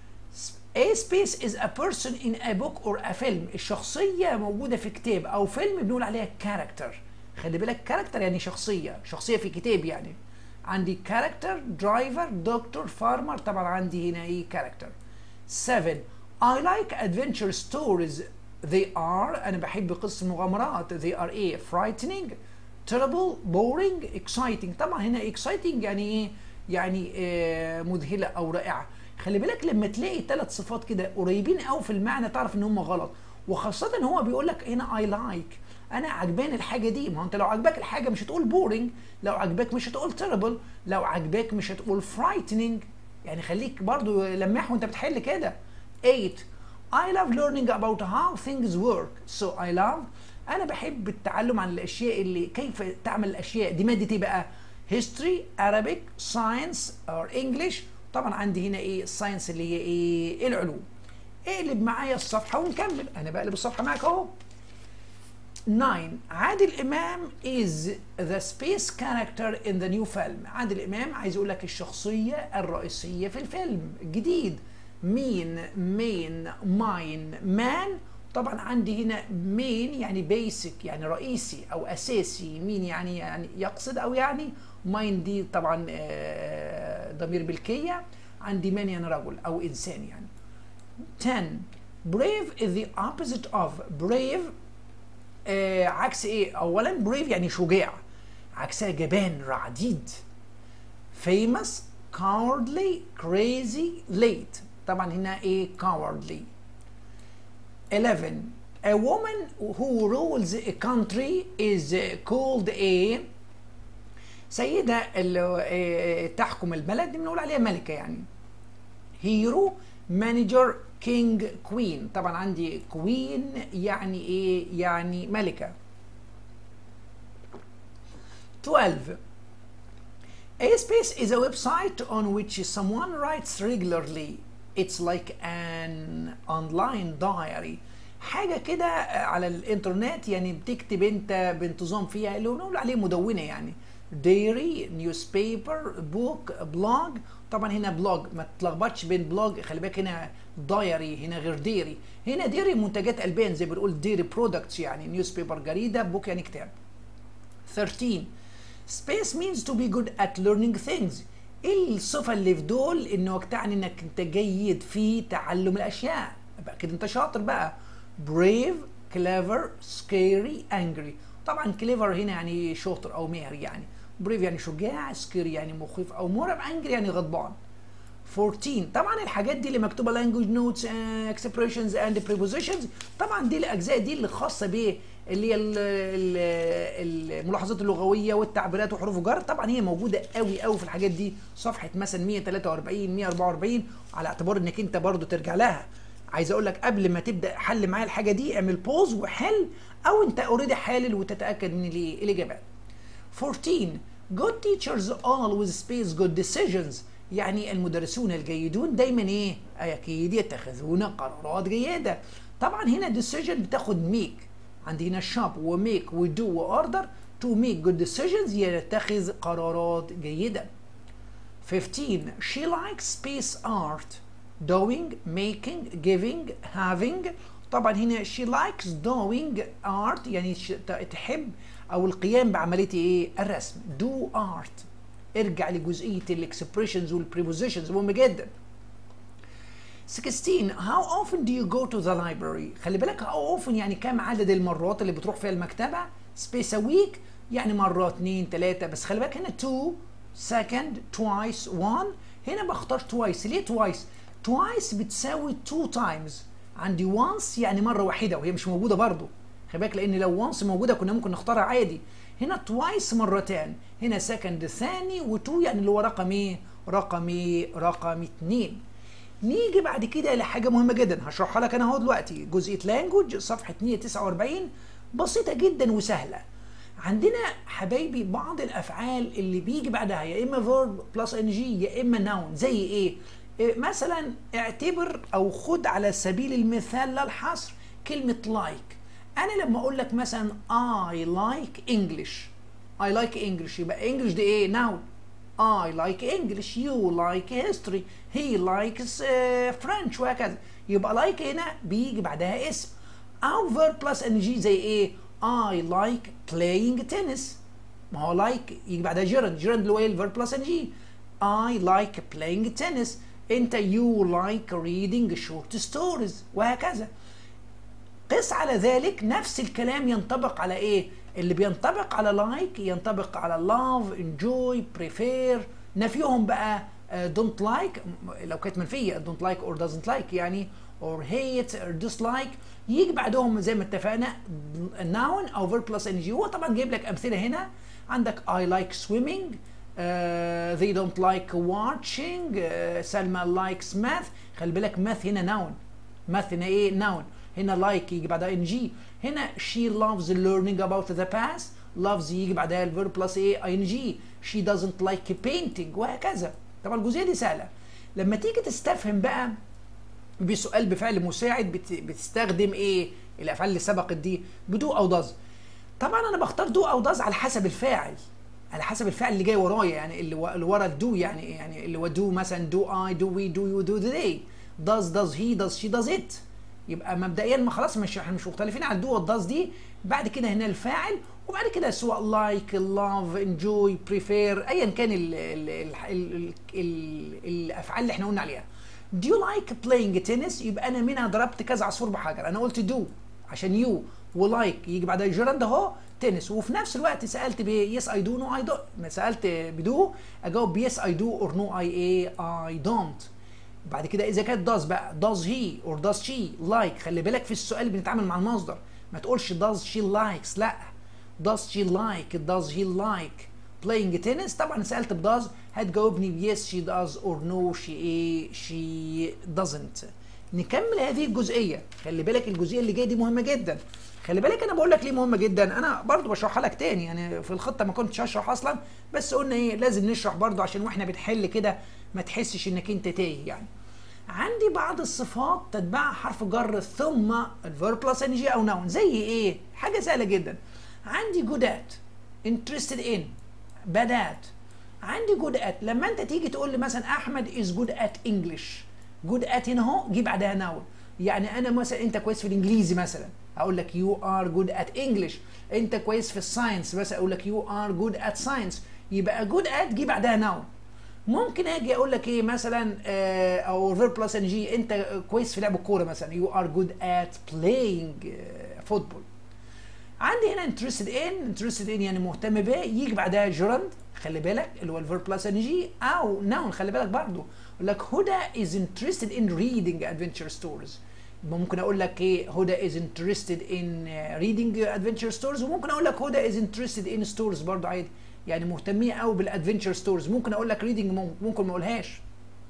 A space is a person in a book or a film الشخصية موجودة في كتاب أو فيلم بنقول عليها character خلي بالك character يعني شخصية شخصية في كتاب يعني عندي character driver doctor farmer طبعا عندي هنا ايه character 7 I like adventure stories they are أنا بحب قصة المغامرات they are ايه frightening terrible boring exciting طبعا هنا exciting يعني ايه يعني آه مذهلة أو رائعة خلي بالك لما تلاقي ثلاث صفات كده قريبين قوي في المعنى تعرف ان هم غلط وخاصة ان هو بيقول لك هنا اي لايك like. انا عجباني الحاجة دي ما هو انت لو عجباك الحاجة مش هتقول بورينج لو عجباك مش هتقول تيربل لو عجباك مش هتقول فرايتنينج يعني خليك برضو لماح وانت بتحل كده 8 I love learning about how things work so I love انا بحب التعلم عن الاشياء اللي كيف تعمل الاشياء دي مادة ايه بقى history Arabic science or English طبعا عندي هنا ايه الساينس اللي هي ايه العلوم اقلب معايا الصفحه ونكمل انا بقلب الصفحه معاك اهو 9 عادل امام is the space character in the new film عادل امام عايز يقول لك الشخصيه الرئيسيه في الفيلم الجديد مين مين ماين مان طبعا عندي هنا مين يعني بيسك يعني رئيسي او اساسي مين يعني يعني يقصد او يعني ماين دي طبعا ضمير ملكيه عندي من يعني رجل او انسان يعني 10 brave is the opposite of brave آه عكس ايه اولا brave يعني شجاع عكسها جبان رعديد famous cowardly crazy late طبعا هنا ايه cowardly 11 a woman who rules a country is called a سيدة اللي تحكم البلد بنقول عليها ملكة يعني هيرو مانجر كينج كوين طبعا عندي كوين يعني ايه يعني ملكة 12 A space is a website on which someone writes regularly. It's like an online diary. حاجة كده على الانترنت يعني بتكتب انت بانتظام فيها اللي بنقول عليه مدونة يعني. ديري نيوزبيبر بوك بلوج طبعا هنا بلوج ما تلخبطش بين بلوج خلي بالك هنا دايري هنا غير ديري هنا ديري منتجات البان زي ما بنقول ديري برودكتس يعني نيوزبيبر جريده بوك يعني كتاب 13 space means to be good at learning things ايه الصفة اللي في دول انه تعني انك انت جيد في تعلم الاشياء يبقى كده انت شاطر بقى brave clever scary angry طبعا كليفر هنا يعني شاطر او ماهر يعني بريف يعني شجاع سكيري يعني مخيف او مرعب انجري يعني غضبان 14 طبعا الحاجات دي اللي مكتوبه language notes uh, expressions and prepositions طبعا دي الاجزاء دي اللي خاصه بايه اللي هي الملاحظات اللغويه والتعبيرات وحروف الجر طبعا هي موجوده قوي قوي في الحاجات دي صفحه مثلا 143 144 على اعتبار انك انت برضو ترجع لها عايز اقول لك قبل ما تبدا حل معايا الحاجه دي اعمل بوز وحل او انت اوريدي حالل وتتاكد من الاجابات 14 good teachers always space good decisions يعني المدرسون الجيدون دايما ايه اكيد يتخذون قرارات جيده طبعا هنا decision بتاخد make عندي هنا shop وميك ودو واوردر to make good decisions يتخذ قرارات جيده 15 she likes space art doing making giving having طبعا هنا she likes doing art يعني تحب او القيام بعمليه ايه الرسم do art ارجع لجزئيه الاكسبريشنز والبريبوزيشنز مهم جدا 16 how often do you go to the library خلي بالك how often يعني كم عدد المرات اللي بتروح فيها المكتبه space a week يعني مره اثنين ثلاثه بس خلي بالك هنا 2 second twice one هنا بختار twice ليه twice twice بتساوي 2 times عندي once يعني مره واحده وهي مش موجوده برضو خلي بالك لان لو once موجوده كنا ممكن نختارها عادي هنا twice مرتين هنا second ثاني و2 يعني اللي هو رقم ايه رقم ايه رقم 2 نيجي بعد كده لحاجه مهمه جدا هشرحها لك انا اهو دلوقتي جزئيه لانجوج صفحه 149 بسيطه جدا وسهله عندنا حبايبي بعض الافعال اللي بيجي بعدها يا اما فيرب بلس ان جي يا اما ناون زي ايه مثلا اعتبر او خد على سبيل المثال لا الحصر كلمه لايك like. انا لما اقول لك مثلا I like English I like English يبقى English دي ايه noun I like English you like history he likes uh, French وهكذا يبقى like هنا بيجي بعدها اسم او verb plus ing زي ايه I like playing tennis ما هو like يجي بعدها gerund gerund اللي هو ايه الverb plus ing I like playing tennis انت you like reading short stories وهكذا قس على ذلك نفس الكلام ينطبق على ايه اللي بينطبق على لايك like ينطبق على love enjoy prefer نفيهم بقى don't like لو كانت منفيه don't like or doesn't like يعني or hate or dislike يجي بعدهم زي ما اتفقنا noun او verb plus ing هو طبعا جايب لك امثله هنا عندك I like swimming uh, they don't like watching uh, سلمى likes math خلي بالك math هنا noun math هنا ايه noun هنا like يجي بعدها ان جي هنا she loves learning about the past loves يجي بعدها الفيرب بلس ايه ان جي she doesn't like painting وهكذا طبعا الجزئيه دي سهله لما تيجي تستفهم بقى بسؤال بفعل مساعد بت... بتستخدم ايه الافعال اللي سبقت دي بدو او داز طبعا انا بختار دو او داز على حسب الفاعل على حسب الفعل اللي جاي ورايا يعني اللي, و... اللي ورا الدو يعني يعني اللي هو دو مثلا دو اي دو وي دو يو دو ذي داز داز هي داز شي داز ات يبقى مبدئيا ما خلاص مش احنا مش مختلفين على الدو والداز دي بعد كده هنا الفاعل وبعد كده سواء لايك لاف انجوي بريفير ايا كان ال ال ال ال ال الافعال اللي احنا قلنا عليها Do you like playing tennis؟ يبقى انا منها ضربت كذا عصفور بحجر انا قلت do عشان يو ولايك يجي بعدها جيراند اهو تنس وفي نفس الوقت سالت ب يس اي دو نو اي دو ما سالت بدو اجاوب يس اي دو اور نو اي اي اي دونت بعد كده اذا كانت داز بقى داز هي اور داز شي لايك خلي بالك في السؤال بنتعامل مع المصدر ما تقولش داز شي لايكس لا does she like does he like playing tennis طبعا سالت بداز هتجاوبني بيس she does or no she ايه she doesn't نكمل هذه الجزئيه خلي بالك الجزئيه اللي جايه دي مهمه جدا خلي بالك انا بقول لك ليه مهمه جدا انا برضو بشرحها لك تاني يعني في الخطه ما كنتش هشرح اصلا بس قلنا ايه لازم نشرح برضو عشان واحنا بنحل كده ما تحسش انك انت تايه يعني عندي بعض الصفات تتبعها حرف جر ثم الفيرب بلس ان جي او نون زي ايه حاجه سهله جدا عندي good at interested in bad at عندي good at لما انت تيجي تقول لي مثلا احمد is good at English good at هنا اهو جيب بعدها noun يعني انا مثلا انت كويس في الانجليزي مثلا اقول لك you are good at English انت كويس في الساينس بس اقول لك you are good at science يبقى good at جيب بعدها noun ممكن اجي اقول لك ايه مثلا آه او verb plus ان جي انت كويس في لعب الكوره مثلا you are good at playing uh, football عندي هنا interested in interested in يعني مهتم به يجي بعدها جراند خلي بالك اللي هو الفيرب بلس ان جي او نون خلي بالك برضه يقول لك هدى is interested in reading adventure stories ممكن اقول لك ايه هدى is interested in reading adventure stories وممكن اقول لك هدى is interested in stories برضه عادي يعني مهتميه قوي بالادفنتشر ستورز ممكن اقول لك ريدنج ممكن ما اقولهاش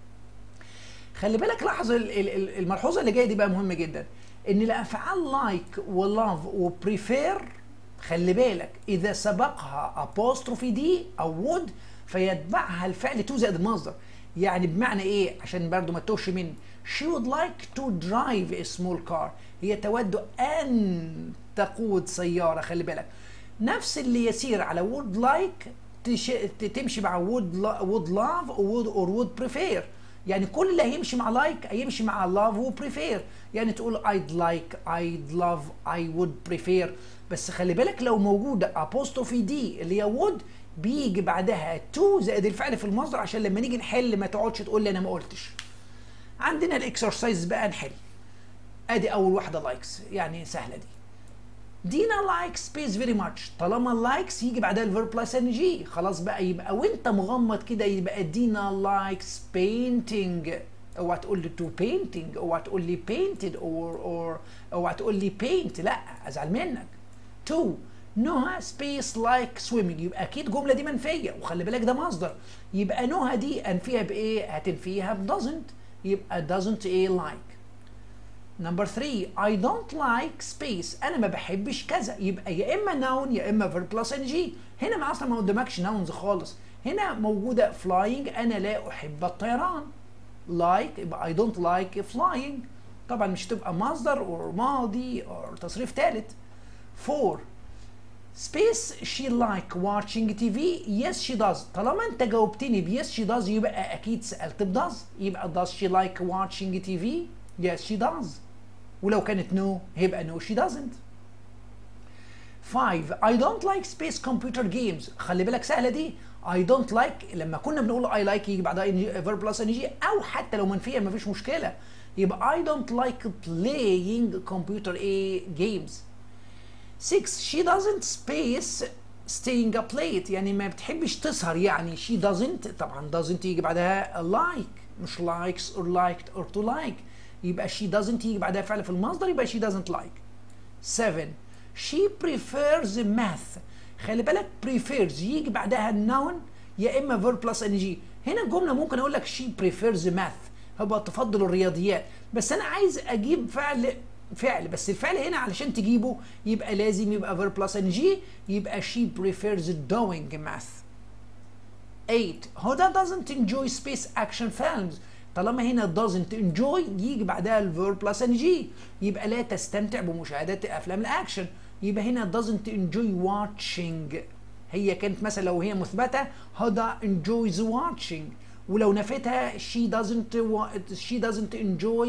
خلي بالك لاحظ الملحوظه اللي جايه دي بقى مهمه جدا ان الافعال لايك ولاف وبريفير خلي بالك اذا سبقها ابوستروفي دي او وود فيتبعها الفعل تو زائد المصدر يعني بمعنى ايه عشان برضو ما تتوهش مني she would like to drive a small car هي تود ان تقود سياره خلي بالك نفس اللي يسير على would like تش... تمشي مع would, would love or would, or would prefer يعني كل اللي هيمشي مع like هيمشي مع love و prefer يعني تقول I'd like I'd love I would prefer بس خلي بالك لو موجودة apostrophe دي اللي هي would بيجي بعدها to زائد الفعل في المصدر عشان لما نيجي نحل ما تقعدش تقول لي انا ما قلتش عندنا الاكسرسايز بقى نحل ادي اول واحدة لايكس يعني سهلة دي دينا لايك سبيس فيري ماتش طالما لايكس يجي بعدها الفيرب بلس ان جي خلاص بقى يبقى وانت مغمض كده يبقى دينا لايكس بينتنج اوعى تقول لي تو بينتنج اوعى تقول لي بينتد اور اور اوعى تقول لي بينت لا ازعل منك تو نوها سبيس لايك سويمنج يبقى اكيد الجمله دي منفيه وخلي بالك ده مصدر يبقى نوها دي انفيها بايه هتنفيها ب doesn't يبقى doesn't ايه like نمبر 3 I don't like space انا ما بحبش كذا يبقى يا اما noun يا اما verb plus ing هنا ما اصلا ما قدامكش nouns خالص هنا موجوده flying انا لا احب الطيران like يبقى I don't like flying طبعا مش تبقى مصدر or ماضي or تصريف ثالث 4 space she like watching TV yes she does طالما انت جاوبتني ب yes she does يبقى اكيد سالت ب does يبقى does she like watching TV yes she does ولو كانت no هيبقى no she doesn't 5 I don't like space computer games خلي بالك سهلة دي I don't like لما كنا بنقول I like يجي بعدها verb plus ing أو حتى لو منفية مفيش مشكلة يبقى I don't like playing computer A games 6 she doesn't space staying up late يعني ما بتحبش تسهر يعني she doesn't طبعا doesn't يجي بعدها like مش likes or liked or to like يبقى she doesn't يجي بعدها فعل في المصدر يبقى she doesn't like 7 she prefers math خلي بالك prefers يجي بعدها noun يا اما verb plus ing هنا الجمله ممكن اقول لك she prefers math هو تفضل الرياضيات بس انا عايز اجيب فعل فعل بس الفعل هنا علشان تجيبه يبقى لازم يبقى verb plus ing يبقى she prefers doing math 8 هدى doesn't enjoy space action films طالما هنا doesn't enjoy يجي بعدها الفيرب بلس ان جي يبقى لا تستمتع بمشاهدة افلام الاكشن يبقى هنا doesn't enjoy watching هي كانت مثلا لو هي مثبتة هدى enjoys watching ولو نفيتها she doesn't she doesn't enjoy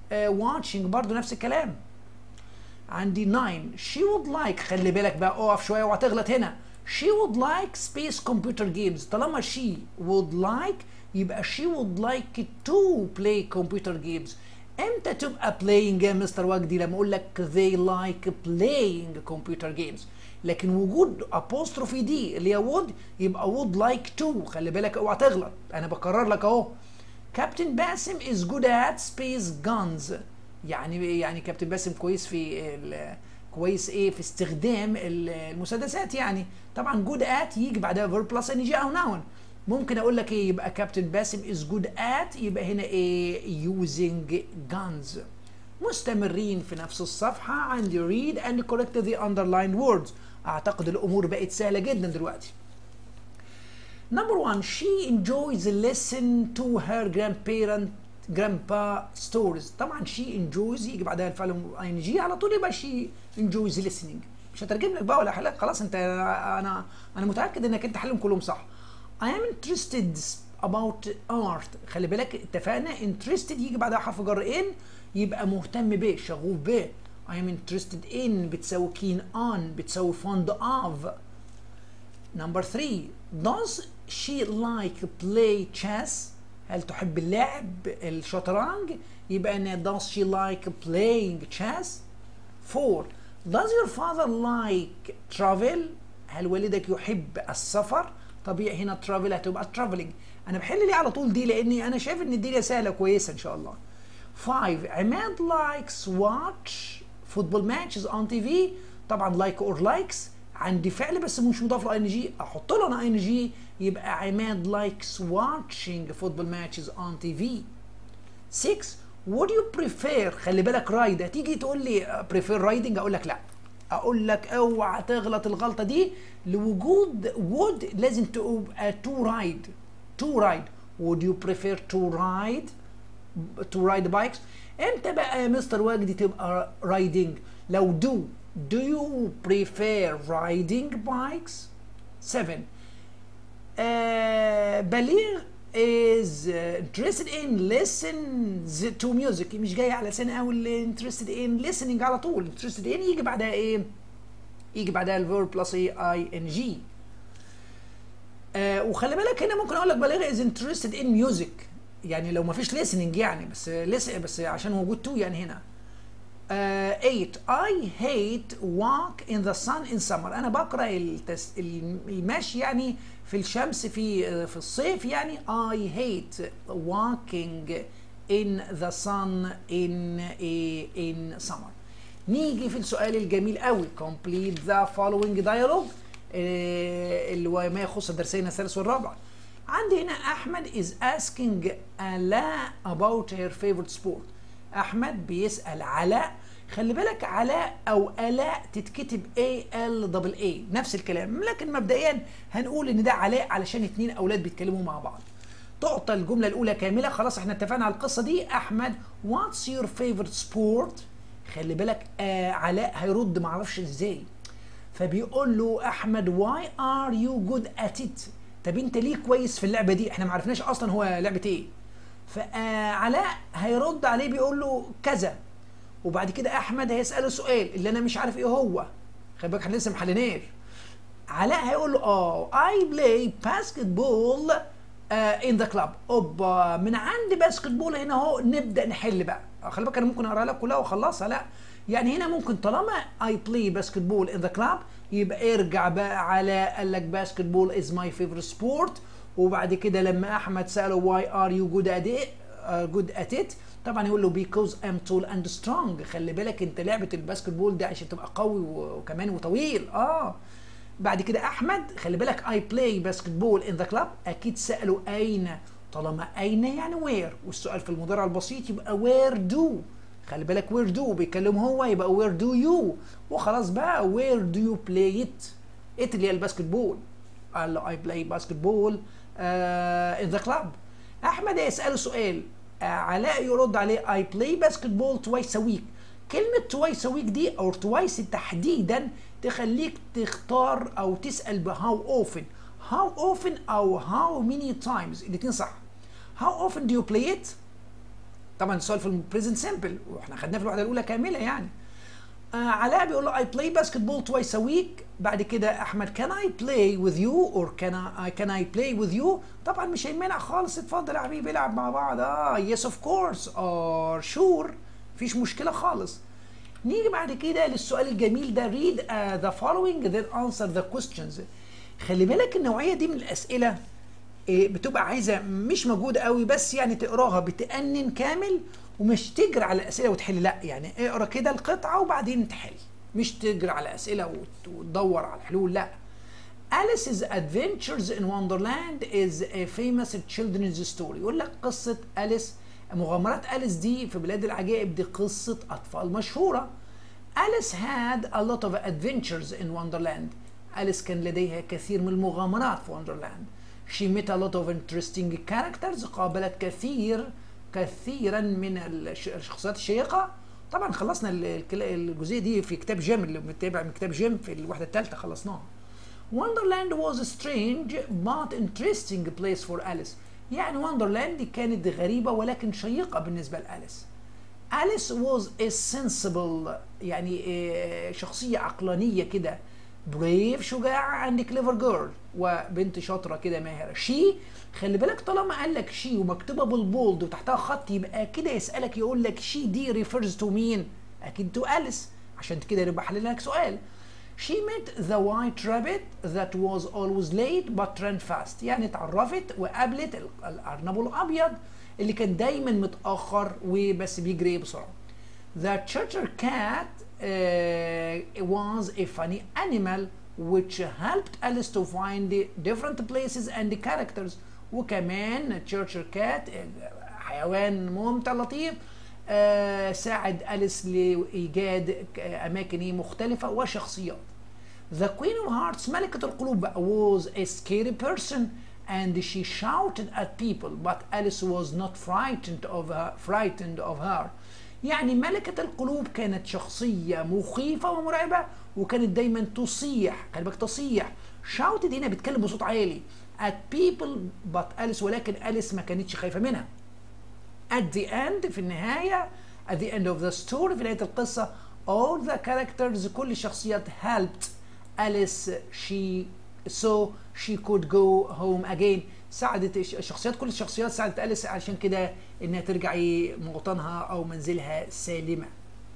watching برضو نفس الكلام عندي 9 she would like خلي بالك بقى اقف شويه وهتغلط هنا she would like space computer games طالما she would like يبقى she would like to play computer games امتى تبقى playing يا مستر وجدي لما اقول لك they like playing computer games لكن وجود apostrophe دي اللي هي would يبقى would like to خلي بالك اوعى تغلط انا بكرر لك اهو كابتن باسم is good at space guns يعني يعني كابتن باسم كويس في كويس ايه في استخدام المسدسات يعني طبعا جود ات يجي بعدها فيرب بلس ان جي او ناون ممكن اقول لك ايه يبقى كابتن باسم از جود ات يبقى هنا ايه يوزنج جانز مستمرين في نفس الصفحه عندي read and correct the underlined words اعتقد الامور بقت سهله جدا دلوقتي Number one, she enjoys listen to her grandparent grandpa stories طبعا she enjoys يجي بعدها الفعل ان جي على طول يبقى she enjoys listening مش هترجم لك بقى ولا حلقة خلاص انت انا انا متاكد انك انت حلهم كلهم صح I am interested about art خلي بالك اتفقنا interested يجي بعدها حرف جر in يبقى مهتم ب شغوف ب I am interested in بتساوي keen on بتساوي fond of number three does she like play chess هل تحب اللعب الشطرنج يبقى ان does she like playing chess four does your father like travel هل والدك يحب السفر طبيعي هنا travel هتبقى traveling انا بحل ليه على طول دي لاني انا شايف ان الدنيا سهله كويسه ان شاء الله five عماد likes watch football matches on TV طبعا like or likes عندي فعل بس مش مضاف له ان جي احط له انا ان جي يبقى عماد likes watching football matches on TV 6 would you prefer خلي بالك رايد هتيجي تقول لي prefer riding اقول لك لا اقول لك اوعى تغلط الغلطه دي لوجود would لازم تبقى to ride to ride would you prefer to ride to ride bikes امتى بقى يا مستر وجدي تبقى riding لو do do you prefer riding bikes 7 uh, بليغ is interested in listens to music مش جاي على لسان قوي interested in listening على طول interested in يجي بعدها ايه يجي بعدها الفيرب بلس ايه اي ان جي وخلي بالك هنا ممكن اقول لك بليغ is interested in music يعني لو ما فيش listening يعني بس listen بس عشان وجود تو يعني هنا 8 I hate walk in the sun in summer انا بكره التس... المشي يعني في الشمس في في الصيف يعني I hate walking in the sun in in summer نيجي في السؤال الجميل قوي complete the following dialogue اللي هو ما يخص الدرسين الثالث والرابع عندي هنا احمد is asking علاء about her favorite sport احمد بيسال علاء خلي بالك علاء او الاء تتكتب اي ال دبل اي نفس الكلام لكن مبدئيا هنقول ان ده علاء علشان اتنين اولاد بيتكلموا مع بعض تعطى الجمله الاولى كامله خلاص احنا اتفقنا على القصه دي احمد واتس يور فيفورت سبورت خلي بالك آه علاء هيرد معرفش ازاي فبيقول له احمد واي ار يو جود ات ات طب انت ليه كويس في اللعبه دي احنا ما عرفناش اصلا هو لعبه ايه فعلاء هيرد عليه بيقول له كذا وبعد كده احمد هيساله سؤال اللي انا مش عارف ايه هو خلي بالك احنا لسه ما حليناش علاء هيقول له اه اي بلاي باسكت بول ان ذا كلاب اوبا من عند باسكت بول هنا اهو نبدا نحل بقى خلي بالك انا ممكن اقراها لك كلها واخلصها لا يعني هنا ممكن طالما اي بلاي باسكت بول ان ذا كلاب يبقى ارجع بقى على قال لك باسكت بول از ماي فيفورت سبورت وبعد كده لما احمد ساله واي ار يو جود ات جود ات ات طبعا يقول له بيكوز ام تول اند سترونج خلي بالك انت لعبه الباسكت بول ده عشان تبقى قوي وكمان وطويل اه بعد كده احمد خلي بالك اي بلاي باسكت بول ان ذا كلاب اكيد سالوا اين طالما اين يعني وير والسؤال في المضارع البسيط يبقى وير دو خلي بالك وير دو بيتكلم هو يبقى وير دو يو وخلاص بقى وير دو يو بلاي ات ات اللي هي الباسكت بول قال له اي بلاي باسكت بول ان ذا كلاب احمد هيساله سؤال علاء يرد عليه اي بلاي باسكت بول توايس ويك كلمة توايس ويك دي او توايس تحديدا تخليك تختار او تسأل بهاو اوفن هاو اوفن او هاو ميني تايمز الاتنين صح هاو اوفن دو يو بلاي ات طبعا السؤال في البريزنت سمبل واحنا خدناه في الوحده الاولى كامله يعني آه علاء بيقول له I play basketball twice a week بعد كده احمد can I play with you or can I can I play with you طبعا مش هيمنع خالص اتفضل يا حبيبي العب مع بعض اه yes of course or sure مفيش مشكله خالص نيجي بعد كده للسؤال الجميل ده read uh, the following then answer the questions خلي بالك النوعيه دي من الاسئله إيه، بتبقى عايزه مش مجهود قوي بس يعني تقراها بتأنن كامل ومش تجري على الاسئله وتحل لا يعني اقرا كده القطعه وبعدين تحل مش تجري على اسئله وت- وتدور على الحلول لا Alice's Adventures in Wonderland is a famous children's story يقول لك قصة أليس مغامرات أليس دي في بلاد العجائب دي قصة أطفال مشهورة أليس had a lot of adventures in Wonderland أليس كان لديها كثير من المغامرات في Wonderland She met a lot of interesting characters قابلت كثير كثيرا من الش- الشخصيات الشيقة طبعا خلصنا ال- الكلا- الجزئية دي في كتاب جيم اللي متابع من كتاب جيم في الوحدة الثالثة خلصناها Wonderland was a strange but interesting place for Alice يعني وندرلاند دي كانت غريبة ولكن شيقة بالنسبة لأليس أليس was a sensible يعني آه، شخصية عقلانية كده brave شجاعة and clever girl وبنت شاطرة كده ماهرة شي خلي بالك طالما قال لك شي ومكتوبة بالبولد وتحتها خط يبقى كده يسألك يقول لك شي دي refers to مين؟ أكيد to أليس عشان كده يبقى حل لك سؤال She met the white rabbit that was always late but ran fast يعني اتعرفت وقابلت ال- الأرنب الأبيض اللي كان دايما متأخر وبس بيجري بسرعة The Churcher cat uh, was a funny animal which helped Alice to find the different places and the characters وكمان Churcher cat حيوان ممتع لطيف آه، ساعد أليس لإيجاد ك- أماكن مختلفة وشخصيات The Queen of Hearts ملكة القلوب بقى was a scary person and she shouted at people but Alice was not frightened of her, frightened of her يعني ملكة القلوب كانت شخصية مخيفة ومرعبة وكانت دايما تصيح خلي بالك تصيح shouted هنا بيتكلم بصوت عالي at people but Alice ولكن أليس ما كانتش خايفة منها at the end في النهاية at the end of the story في نهاية القصة all the characters كل الشخصيات helped Alice she so she could go home again ساعدت الش- الشخصيات كل الشخصيات ساعدت أليس عشان كده انها ترجع إيه موطنها او منزلها سالمة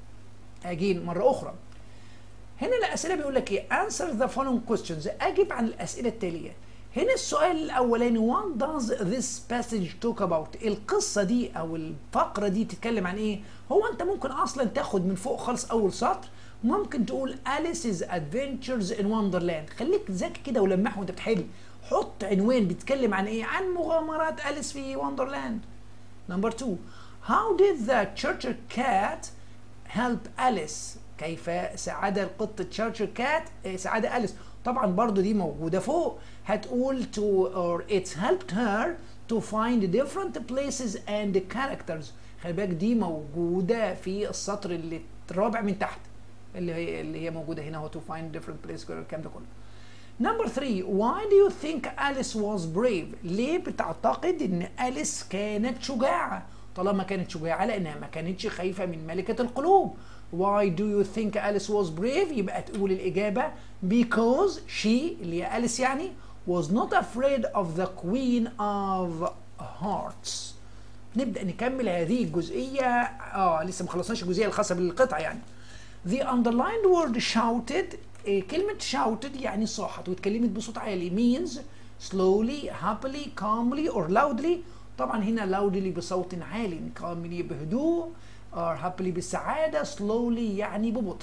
again مرة اخرى هنا الاسئله بيقول لك ايه answer the following questions اجب عن الاسئله التاليه هنا السؤال الاولاني what does this passage talk about القصه دي او الفقره دي بتتكلم عن ايه هو انت ممكن اصلا تاخد من فوق خالص اول سطر ممكن تقول Alice's Adventures in Wonderland خليك ذكي كده ولمح وانت بتحل حط عنوان بيتكلم عن ايه عن مغامرات أليس في وندرلاند Number two, how did the Churcher cat help Alice؟ كيف ساعد القط تشارشر كات ساعد أليس؟ طبعا برضو دي موجودة فوق هتقول to or it's helped her to find different places and characters خلي بالك دي موجودة في السطر اللي الرابع من تحت اللي هي اللي هي موجودة هنا هو to find different places الكلام ده كله Number three, why do you think Alice was brave? ليه بتعتقد ان أليس كانت شجاعة؟ طالما كانت شجاعة لأنها ما كانتش خايفة من ملكة القلوب. Why do you think Alice was brave? يبقى تقول الإجابة because she اللي هي أليس يعني was not afraid of the queen of hearts. نبدأ نكمل هذه الجزئية اه لسه ما خلصناش الجزئية الخاصة بالقطعة يعني. The underlined word shouted إيه، كلمة shouted يعني صاحت واتكلمت بصوت عالي means slowly, happily, calmly or loudly طبعا هنا loudly بصوت عالي calmly بهدوء or happily بالسعادة slowly يعني ببطء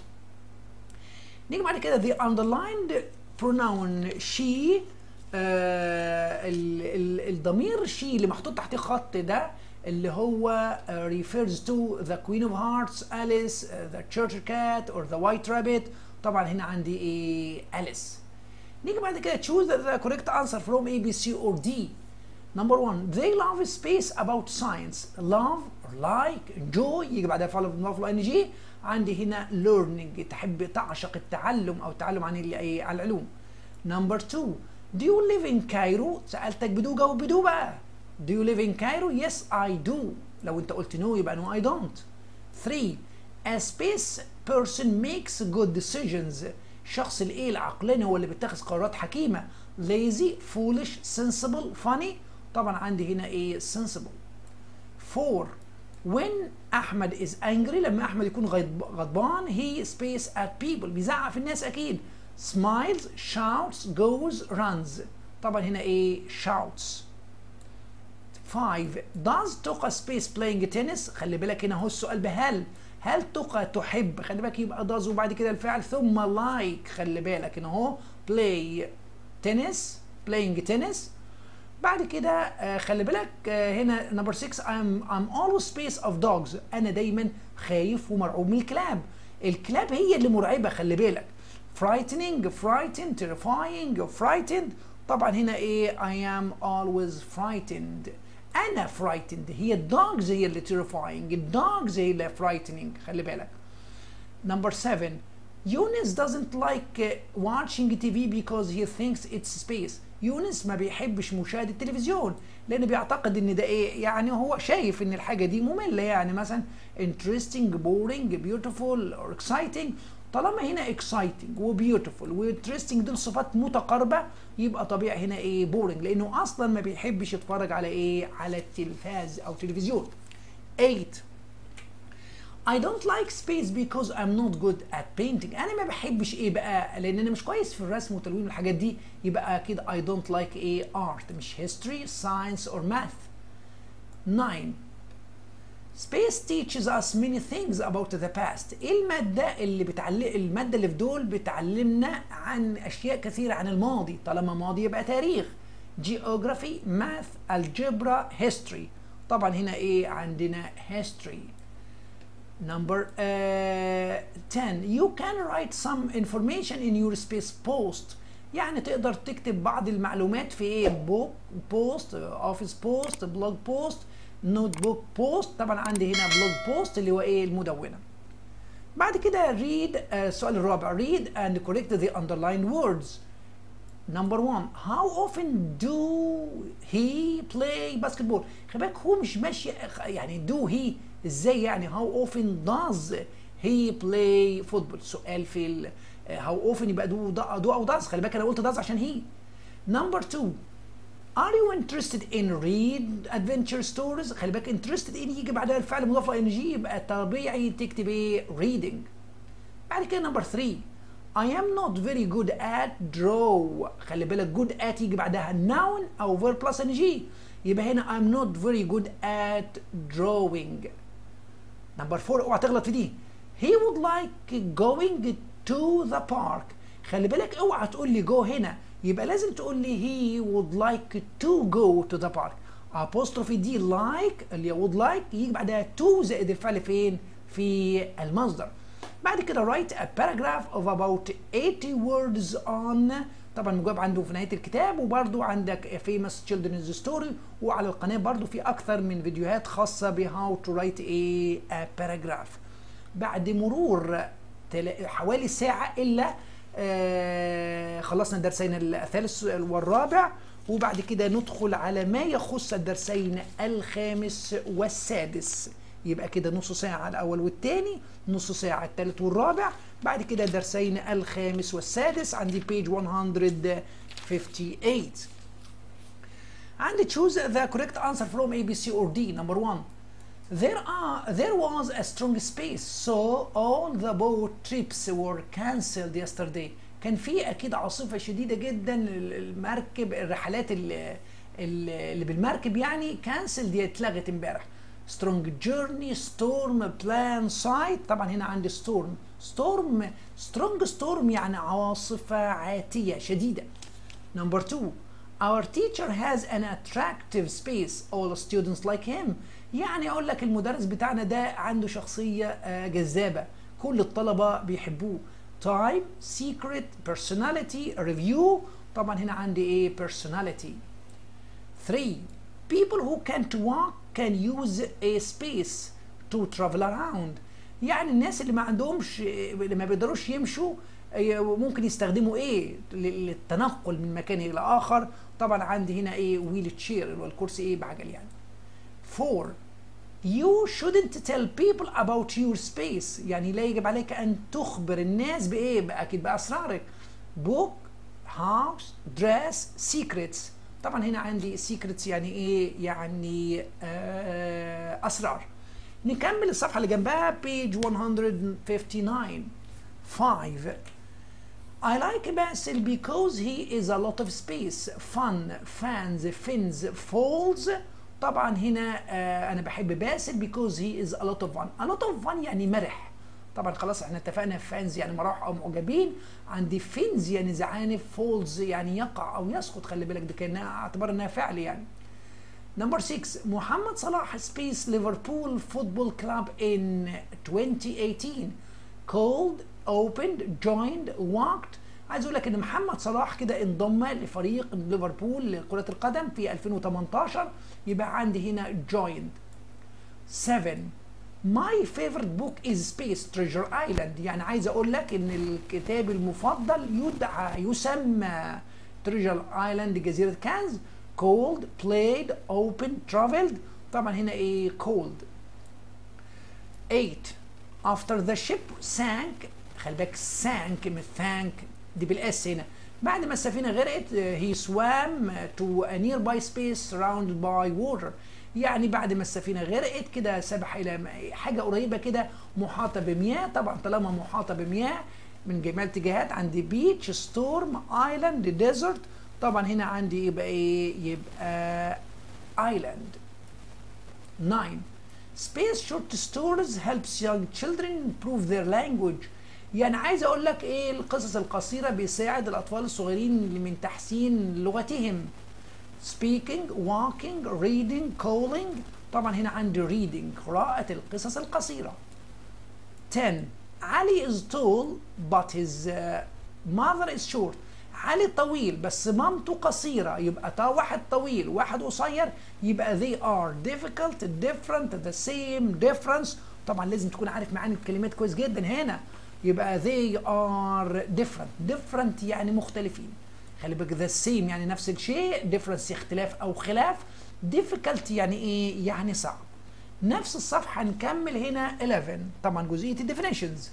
نيجي بعد كده the underlined pronoun she آه ال ال الضمير she اللي محطوط تحتيه خط ده اللي هو آه refers to the queen of hearts Alice uh, the church cat or the white rabbit طبعا هنا عندي ايه أليس نيجي بعد كده choose the correct answer from A B C or D Number one, they love space about science. Love, like, enjoy يجي بعدها فعل بنضاف له ing عندي هنا learning تحب تعشق التعلم او التعلم عن ال- إيه، عن العلوم. Number two, do you live in Cairo؟ سألتك بدو جاوب بدو بقى. Do you live in Cairo? Yes, I do. لو انت قلت no يبقى no I don't 3 a space person makes good decisions الشخص الايه العقلاني هو اللي بيتخذ قرارات حكيمه lazy foolish sensible funny طبعا عندي هنا ايه sensible 4 when احمد is angry لما احمد يكون غضبان he space at people بيزعق في الناس اكيد smiles shouts goes runs طبعا هنا ايه shouts 5 does تقى space playing tennis خلي بالك هنا هو السؤال بهل هل تقى تحب خلي بالك يبقى does وبعد كده الفعل ثم like خلي بالك هنا اهو play tennis playing tennis بعد كده آه خلي بالك آه هنا نمبر 6 I'm I'm always space of dogs انا دايما خايف ومرعوب من الكلاب الكلاب هي اللي مرعبه خلي بالك frightening frightened terrifying frightened طبعا هنا ايه I am always frightened انا frightened هي الدوجز هي اللي terrifying الدوجز هي اللي frightening خلي بالك number 7 Eunice doesn't like watching TV because he thinks it's space يونس ما بيحبش مشاهدة التلفزيون لأن بيعتقد إن ده إيه يعني هو شايف إن الحاجة دي مملة يعني مثلا interesting boring beautiful or exciting طالما هنا exciting و beautiful و interesting دول صفات متقاربة يبقى طبيعي هنا ايه boring لانه اصلا ما بيحبش يتفرج على ايه على التلفاز او تلفزيون 8 I don't like space because I'm not good at painting انا ما بحبش ايه بقى لان انا مش كويس في الرسم والتلوين والحاجات دي يبقى اكيد I don't like ايه art مش history science or math 9 Space teaches us many things about the past. ايه المادة اللي بتعلم المادة اللي في دول بتعلمنا عن اشياء كثيرة عن الماضي، طالما ماضي يبقى تاريخ. Geography, math, algebra, history. طبعا هنا ايه عندنا history. Number uh, 10 you can write some information in your space post يعني تقدر تكتب بعض المعلومات في ايه بوك بوست اوفيس بوست بلوج بوست نوت بوك بوست طبعا عندي هنا بلوج بوست اللي هو ايه المدونه بعد كده read uh, السؤال الرابع read and correct the underlined words number one how often do he play basketball خلي بالك هو مش ماشي يعني do he ازاي يعني how often does he play football سؤال في ال how often يبقى do do او does خلي بالك انا قلت does عشان he number two Are you interested in read adventure stories؟ خلي بالك interested in يجي بعدها الفعل مضاف ان جي يبقى طبيعي تكتب ايه reading. بعد كده نمبر 3 I am not very good at draw خلي بالك good at يجي بعدها noun او verb plus ان جي يبقى هنا I'm not very good at drawing. نمبر 4 اوعى تغلط في دي. He would like going to the park. خلي بالك اوعى تقول لي go هنا يبقى لازم تقول لي he would like to go to the park apostrophe دي like اللي would like يجي بعدها to زائد الفعل فين في المصدر بعد كده write a paragraph of about 80 words on طبعا مجاوب عنده في نهايه الكتاب وبرده عندك famous children's story وعلى القناه برده في اكثر من فيديوهات خاصه ب how to write a, a paragraph بعد مرور حوالي ساعه الا آه خلصنا الدرسين الثالث والرابع وبعد كده ندخل على ما يخص الدرسين الخامس والسادس يبقى كده نص ساعة الأول والثاني نص ساعة الثالث والرابع بعد كده الدرسين الخامس والسادس عندي page 158 عندي choose the correct answer from A, B, C or D number one There are there was a strong space so all the boat trips were cancelled yesterday كان في اكيد عاصفه شديده جدا المركب الرحلات اللي, اللي بالمركب يعني كانسل دي اتلغت امبارح سترونج جيرني ستورم بلان سايت طبعا هنا عندي ستورم ستورم سترونج ستورم يعني عاصفه عاتيه شديده نمبر 2 Our teacher has an attractive space all students like him يعني اقول لك المدرس بتاعنا ده عنده شخصيه جذابه كل الطلبه بيحبوه time secret personality review طبعا هنا عندي ايه personality 3 people who can't walk can use a space to travel around يعني الناس اللي ما عندهمش اللي ما بيقدروش يمشوا ممكن يستخدموا ايه للتنقل من مكان الى اخر طبعا عندي هنا ايه ويل تشير اللي هو الكرسي ايه بعجل يعني 4 You shouldn't tell people about your space يعني لا يجب عليك أن تخبر الناس بإيه؟ أكيد بأسرارك book house dress secrets طبعا هنا عندي secrets يعني إيه؟ يعني آه أسرار نكمل الصفحة اللي جنبها page 159 5 I like Basil because he is a lot of space fun fans fins falls طبعا هنا آه انا بحب باسل because he is a lot of fun a lot of fun يعني مرح طبعا خلاص احنا اتفقنا فانز يعني مراح او معجبين عندي فينز يعني زعانف فولز يعني يقع او يسقط خلي بالك دي كانها اعتبار انها فعل يعني نمبر 6 محمد صلاح سبيس ليفربول فوتبول كلاب in 2018 called opened joined walked عايز اقول لك ان محمد صلاح كده انضم لفريق ليفربول لكرة القدم في 2018 يبقى عندي هنا joined 7 My favorite book is Space Treasure Island يعني عايز اقول لك ان الكتاب المفضل يدعى يسمى Treasure Island جزيرة كنز cold played opened traveled طبعا هنا ايه cold 8 After the ship sank خلي بالك sank من thank دي بالاس هنا بعد ما السفينه غرقت he swam to a nearby space surrounded by water يعني بعد ما السفينه غرقت كده سبح الى حاجه قريبه كده محاطه بمياه طبعا طالما محاطه بمياه من جميع الاتجاهات عندي بيتش ستورم ايلاند ديزرت طبعا هنا عندي يبقى ايه يبقى ايلاند 9 Space short stories helps young children improve their language يعني عايز اقول لك ايه القصص القصيره بيساعد الاطفال الصغيرين من تحسين لغتهم speaking walking reading calling طبعا هنا عندي reading قراءة القصص القصيرة 10 علي is tall but his uh, mother is short علي طويل بس مامته قصيرة يبقى تا واحد طويل واحد قصير يبقى they are difficult different the same difference طبعا لازم تكون عارف معاني الكلمات كويس جدا هنا يبقى they are different different يعني مختلفين خلي بالك ذا سيم يعني نفس الشيء ديفرنس اختلاف او خلاف difficult يعني ايه يعني صعب نفس الصفحه نكمل هنا 11 طبعا جزئيه الديفينيشنز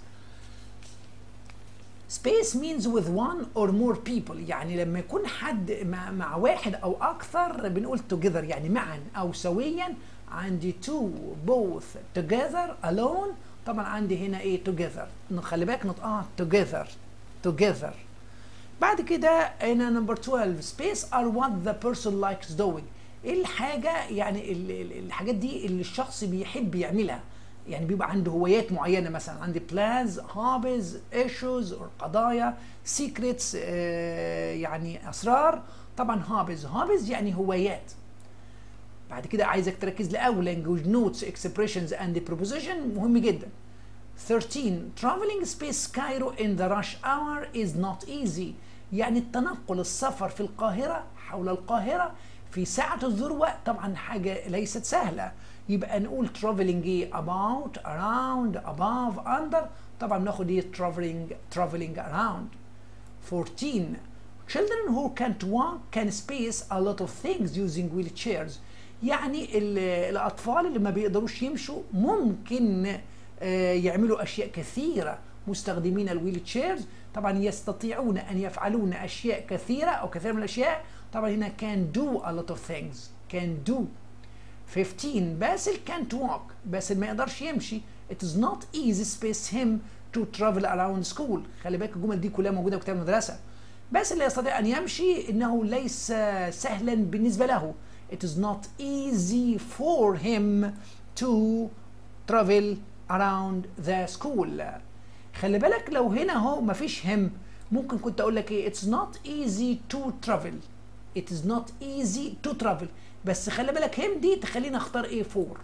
Space means with one or more people يعني لما يكون حد مع, مع واحد او اكثر بنقول together يعني معا او سويا عندي two both together alone طبعا عندي هنا ايه together خلي بالك نطقها together together بعد كده هنا نمبر 12 space are what the person likes doing ايه الحاجه يعني الحاجات دي اللي الشخص بيحب يعملها يعني بيبقى عنده هوايات معينه مثلا عندي plans hobbies issues قضايا secrets آه يعني اسرار طبعا hobbies hobbies يعني هوايات بعد كده عايزك تركز لاول language notes expressions and preposition مهم جدا 13 traveling space Cairo in the rush hour is not easy يعني التنقل السفر في القاهرة حول القاهرة في ساعة الذروة طبعا حاجة ليست سهلة يبقى نقول traveling ايه about around above under طبعا ناخد ايه traveling traveling around 14 children who can't walk can space a lot of things using wheelchairs يعني الأطفال اللي ما بيقدروش يمشوا ممكن يعملوا أشياء كثيرة مستخدمين الويل تشيرز طبعا يستطيعون ان يفعلون اشياء كثيره او كثير من الاشياء طبعا هنا can do a lot of things can do 15 باسل can't walk باسل ما يقدرش يمشي it is not easy space him to travel around school خلي بالك الجمل دي كلها موجوده في كتاب المدرسه باسل لا يستطيع ان يمشي انه ليس سهلا بالنسبه له it is not easy for him to travel around the school خلي بالك لو هنا اهو مفيش هم ممكن كنت اقول لك ايه it's not easy to travel it is not easy to travel بس خلي بالك هم دي تخليني اختار ايه for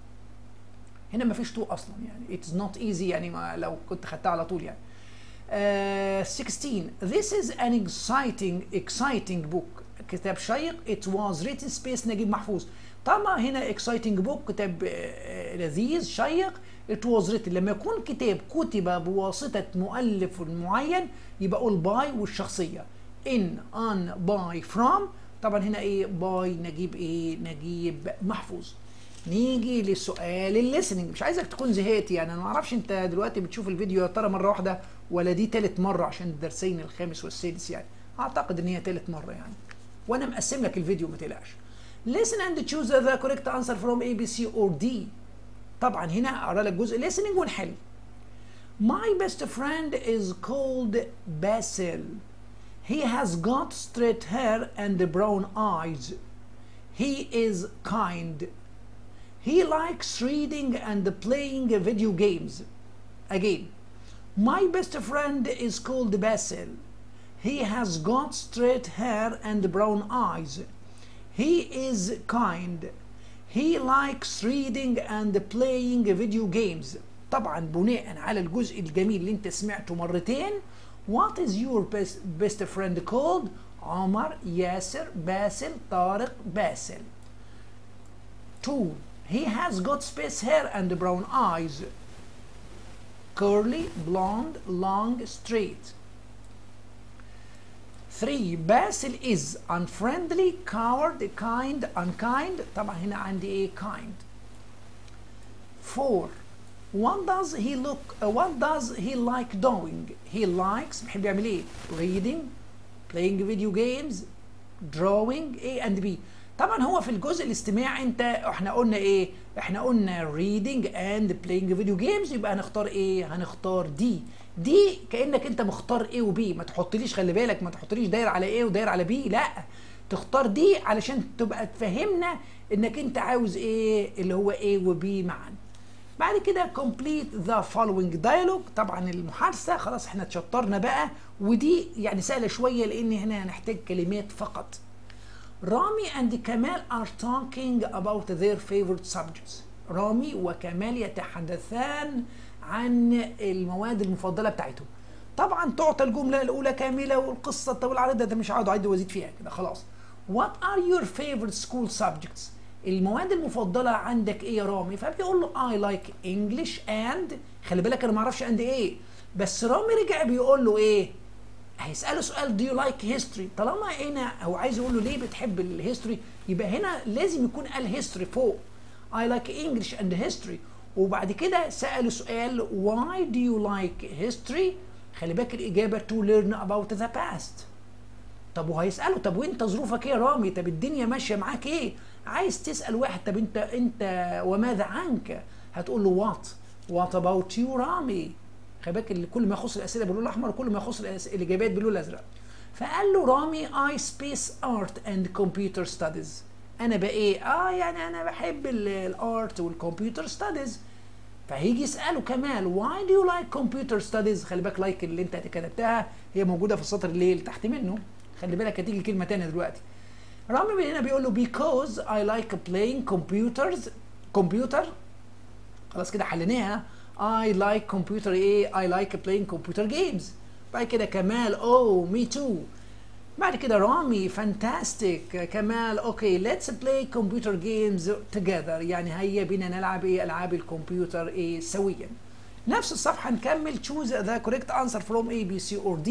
هنا مفيش تو اصلا يعني it is not easy يعني ما لو كنت خدتها على طول يعني uh, 16 this is an exciting exciting book كتاب شيق it was written space نجيب محفوظ طبعا هنا exciting book كتاب لذيذ شيق it was written لما يكون كتاب كتب بواسطة مؤلف معين يبقى اقول باي والشخصية in on by from طبعا هنا ايه باي نجيب ايه نجيب محفوظ نيجي للسؤال الليسننج مش عايزك تكون زهقت يعني انا ما اعرفش انت دلوقتي بتشوف الفيديو يا ترى مره واحده ولا دي تالت مره عشان الدرسين الخامس والسادس يعني اعتقد ان هي تالت مره يعني وانا مقسم لك الفيديو ما تقلقش listen and choose the correct answer from A B C or D طبعا هنا اقرا لك جزء listening ونحل My best friend is called Basil. He has got straight hair and brown eyes. He is kind. He likes reading and playing video games. Again, my best friend is called Basil. He has got straight hair and brown eyes. He is kind. He likes reading and playing video games. طبعا بناء على الجزء الجميل اللي انت سمعته مرتين What is your best, best friend called? عمر ياسر باسل طارق باسل 2. He has got space hair and brown eyes. Curly, blonde, long, straight. 3. Basil is unfriendly, coward, kind, unkind. طبعا هنا عندي ايه kind. 4. What does he look uh, what does he like doing? He likes بيحب يعمل ايه؟ reading, playing video games, drawing A and B. طبعا هو في الجزء الاستماع انت احنا قلنا ايه؟ احنا قلنا reading and playing video games يبقى هنختار ايه؟ هنختار دي. دي كانك انت مختار A و B ما تحطليش خلي بالك ما تحطليش داير على A وداير على B لا تختار دي علشان تبقى تفهمنا انك انت عاوز ايه اللي هو A و B معا. بعد كده complete the following dialogue طبعا المحادثة خلاص احنا اتشطرنا بقى ودي يعني سهلة شوية لان هنا هنحتاج كلمات فقط رامي and كمال are talking about their favorite subjects رامي وكمال يتحدثان عن المواد المفضلة بتاعتهم طبعا تعطى الجملة الأولى كاملة والقصة الطويلة العريضة ده مش هقعد أعد وأزيد فيها كده خلاص What are your favorite school subjects؟ المواد المفضلة عندك ايه يا رامي؟ فبيقول له I like English and خلي بالك انا ما اعرفش عندي ايه بس رامي رجع بيقول له ايه؟ هيسأله سؤال do you like history؟ طالما هنا هو عايز يقول له ليه بتحب الهيستوري؟ يبقى هنا لازم يكون قال history فوق I like English and history وبعد كده سأله سؤال why do you like history؟ خلي بالك الإجابة to learn about the past طب وهيسأله طب وانت ظروفك ايه يا رامي؟ طب الدنيا ماشية معاك ايه؟ عايز تسال واحد طب انت انت وماذا عنك هتقول له وات وات اباوت يو رامي خلي بالك كل ما يخص الاسئله باللون الاحمر وكل ما يخص الاجابات باللون الازرق فقال له رامي اي سبيس ارت اند كمبيوتر ستاديز انا بقى ايه اه يعني انا بحب الارت والكمبيوتر ستاديز فهيجي يساله كمال واي دو يو لايك كمبيوتر ستاديز خلي بالك لايك اللي انت كتبتها هي موجوده في السطر اللي تحت منه خلي بالك هتيجي كلمه تانية دلوقتي رامي هنا بيقول له because I like playing computers كمبيوتر خلاص كده حليناها I like computer ايه I like playing computer games بعد كده كمال oh me too بعد كده رامي fantastic كمال اوكي okay, let's play computer games together يعني هيا بينا نلعب ايه العاب الكمبيوتر ايه سويا نفس الصفحه نكمل choose the correct answer from A B C or D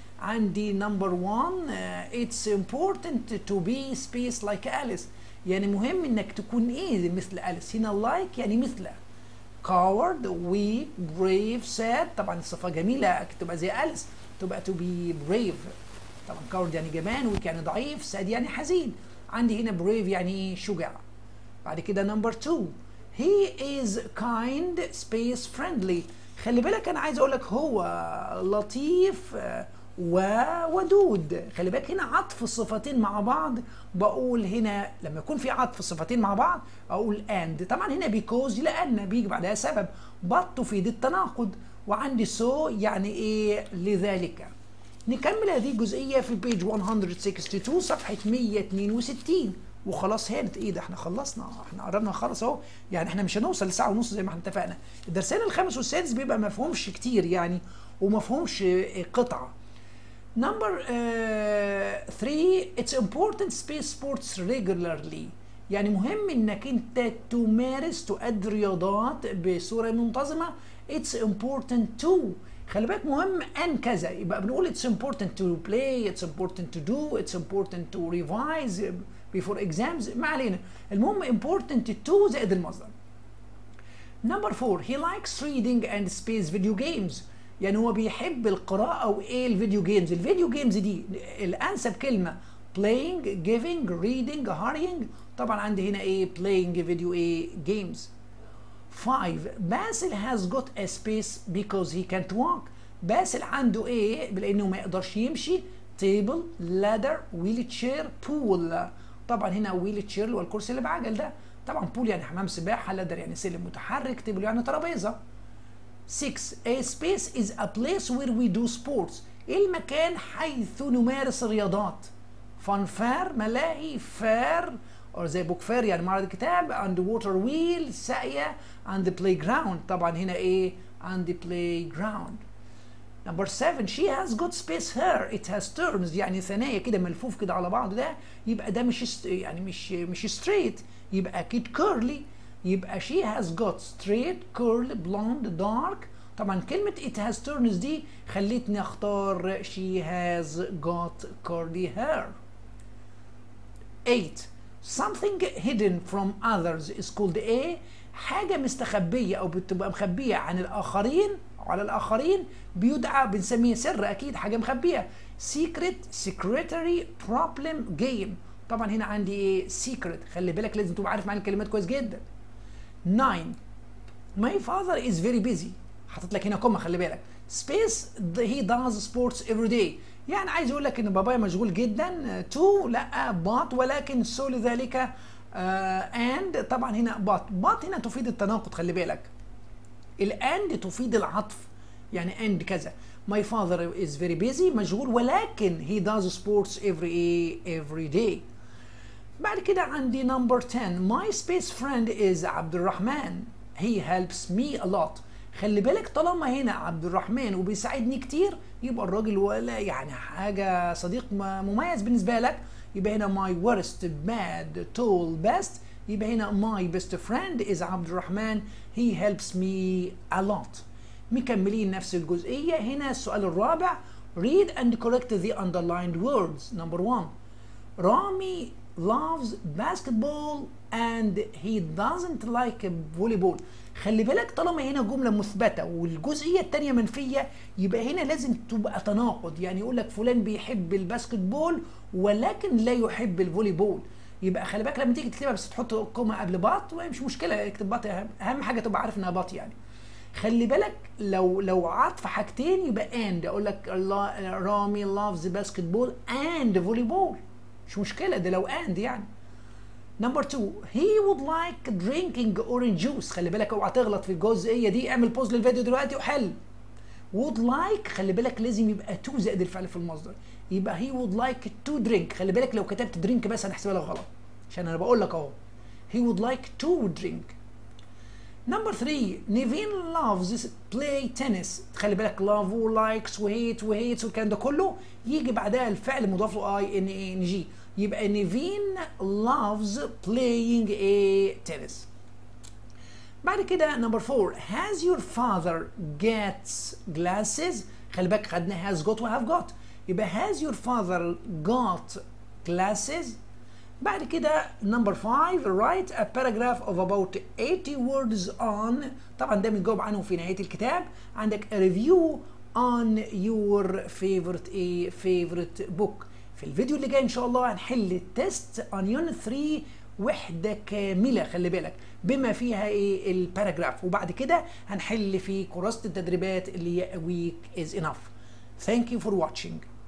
عندي نمبر 1 اتس important to be space like Alice يعني مهم انك تكون ايه مثل أليس هنا like يعني مثل coward weak brave sad طبعا الصفة جميلة تبقى زي أليس تبقى to be brave طبعا coward يعني جبان weak يعني ضعيف sad يعني حزين عندي هنا brave يعني ايه شجاع بعد كده نمبر 2 he is kind space friendly خلي بالك انا عايز اقول لك هو لطيف وودود خلي بالك هنا عطف الصفتين مع بعض بقول هنا لما يكون في عطف الصفتين مع بعض اقول اند طبعا هنا بيكوز لان بيجي بعدها سبب بط تفيد التناقض وعندي سو يعني ايه لذلك نكمل هذه الجزئيه في بيج 162 صفحه 162 وخلاص هانت ايه ده احنا خلصنا احنا قربنا نخلص اهو يعني احنا مش هنوصل لساعه ونص زي ما احنا اتفقنا الدرسين الخامس والسادس بيبقى ما فيهمش كتير يعني وما فيهمش قطعه Number uh, three, it's important space sports regularly. يعني مهم انك انت تمارس تؤدي رياضات بصورة منتظمة. It's important to خلي بالك مهم ان كذا يبقى بنقول it's important to play it's important to do it's important to revise before exams ما علينا المهم important to زائد المصدر نمبر 4 he likes reading and space video games يعني هو بيحب القراءة وايه الفيديو جيمز الفيديو جيمز دي الانسب كلمة playing giving reading hurrying طبعا عندي هنا ايه playing video ايه games 5 باسل has got a space because he can't walk باسل عنده ايه لانه ما يقدرش يمشي تيبل لادر ويل تشير بول طبعا هنا ويل تشير اللي هو الكرسي اللي بعجل ده طبعا بول يعني حمام سباحه لادر يعني سلم متحرك تيبل يعني ترابيزه 6 a space is a place where we do sports المكان حيث نمارس الرياضات فان فار ملاهي فار او زي بوك فير يعني معرض الكتاب عند ووتر ويل ساقيه عند بلاي جراوند طبعا هنا ايه عند بلاي جراوند نمبر 7 she has got space here it has turns يعني ثنايا كده ملفوف كده على بعضه ده يبقى ده مش يعني مش مش straight يبقى اكيد curly يبقى she has got straight curl blonde dark طبعا كلمة it has turns دي خلتني اختار she has got curly hair 8 something hidden from others is called a حاجة مستخبية أو بتبقى مخبية عن الآخرين على الآخرين بيدعى بنسميه سر أكيد حاجة مخبية secret secretary problem game طبعا هنا عندي ايه secret خلي بالك لازم تبقى عارف معنى الكلمات كويس جدا 9 my father is very busy حاطط لك هنا كومه خلي بالك space he does sports every day يعني عايز اقول لك ان بابايا مشغول جدا تو لا بات ولكن سو لذلك اند uh, طبعا هنا بات بات هنا تفيد التناقض خلي بالك الاند تفيد العطف يعني اند كذا my father is very busy مشغول ولكن he does sports every every day بعد كده عندي number 10 my space friend is عبد الرحمن he helps me a lot خلي بالك طالما هنا عبد الرحمن وبيساعدني كتير يبقى الراجل ولا يعني حاجة صديق مميز بالنسبة لك يبقى هنا my worst bad tall best يبقى هنا my best friend is عبد الرحمن he helps me a lot مكملين نفس الجزئية هنا السؤال الرابع read and correct the underlined words number one رامي loves basketball and he doesn't like volleyball خلي بالك طالما هنا جملة مثبتة والجزئية التانية منفية يبقى هنا لازم تبقى تناقض يعني يقول لك فلان بيحب الباسكت بول ولكن لا يحب الفولي بول يبقى خلي بالك لما تيجي تكتبها بس تحط كومة قبل باط مش مشكلة اكتب باط أهم حاجة تبقى عارف إنها باط يعني خلي بالك لو لو عطف حاجتين يبقى اند اقول لك رامي loves basketball and volleyball مش مشكلة ده لو اند يعني نمبر 2 he would like drinking orange juice خلي بالك اوعى تغلط في الجزئيه دي اعمل بوز للفيديو دلوقتي وحل would like خلي بالك لازم يبقى to زائد الفعل في المصدر يبقى he would like to drink خلي بالك لو كتبت درينك بس هنحسبها لك غلط عشان انا بقول لك اهو he would like to drink نمبر 3 نيفين loves play tennis خلي بالك love و likes و hate و hates والكلام ده كله يجي بعدها الفعل مضاف له اي ان اي ان جي يبقى نيفين loves playing a tennis بعد كده نمبر 4 has your father gets glasses خلي بالك خدنا has got و have got يبقى has your father got glasses بعد كده نمبر 5 write a paragraph of about 80 words on طبعا ده بنجاوب عنه في نهايه الكتاب عندك a review on your favorite a favorite book في الفيديو اللي جاي ان شاء الله هنحل التست on unit 3 وحده كامله خلي بالك بما فيها ايه الباراجراف وبعد كده هنحل في كراسه التدريبات اللي هي a week is enough thank you for watching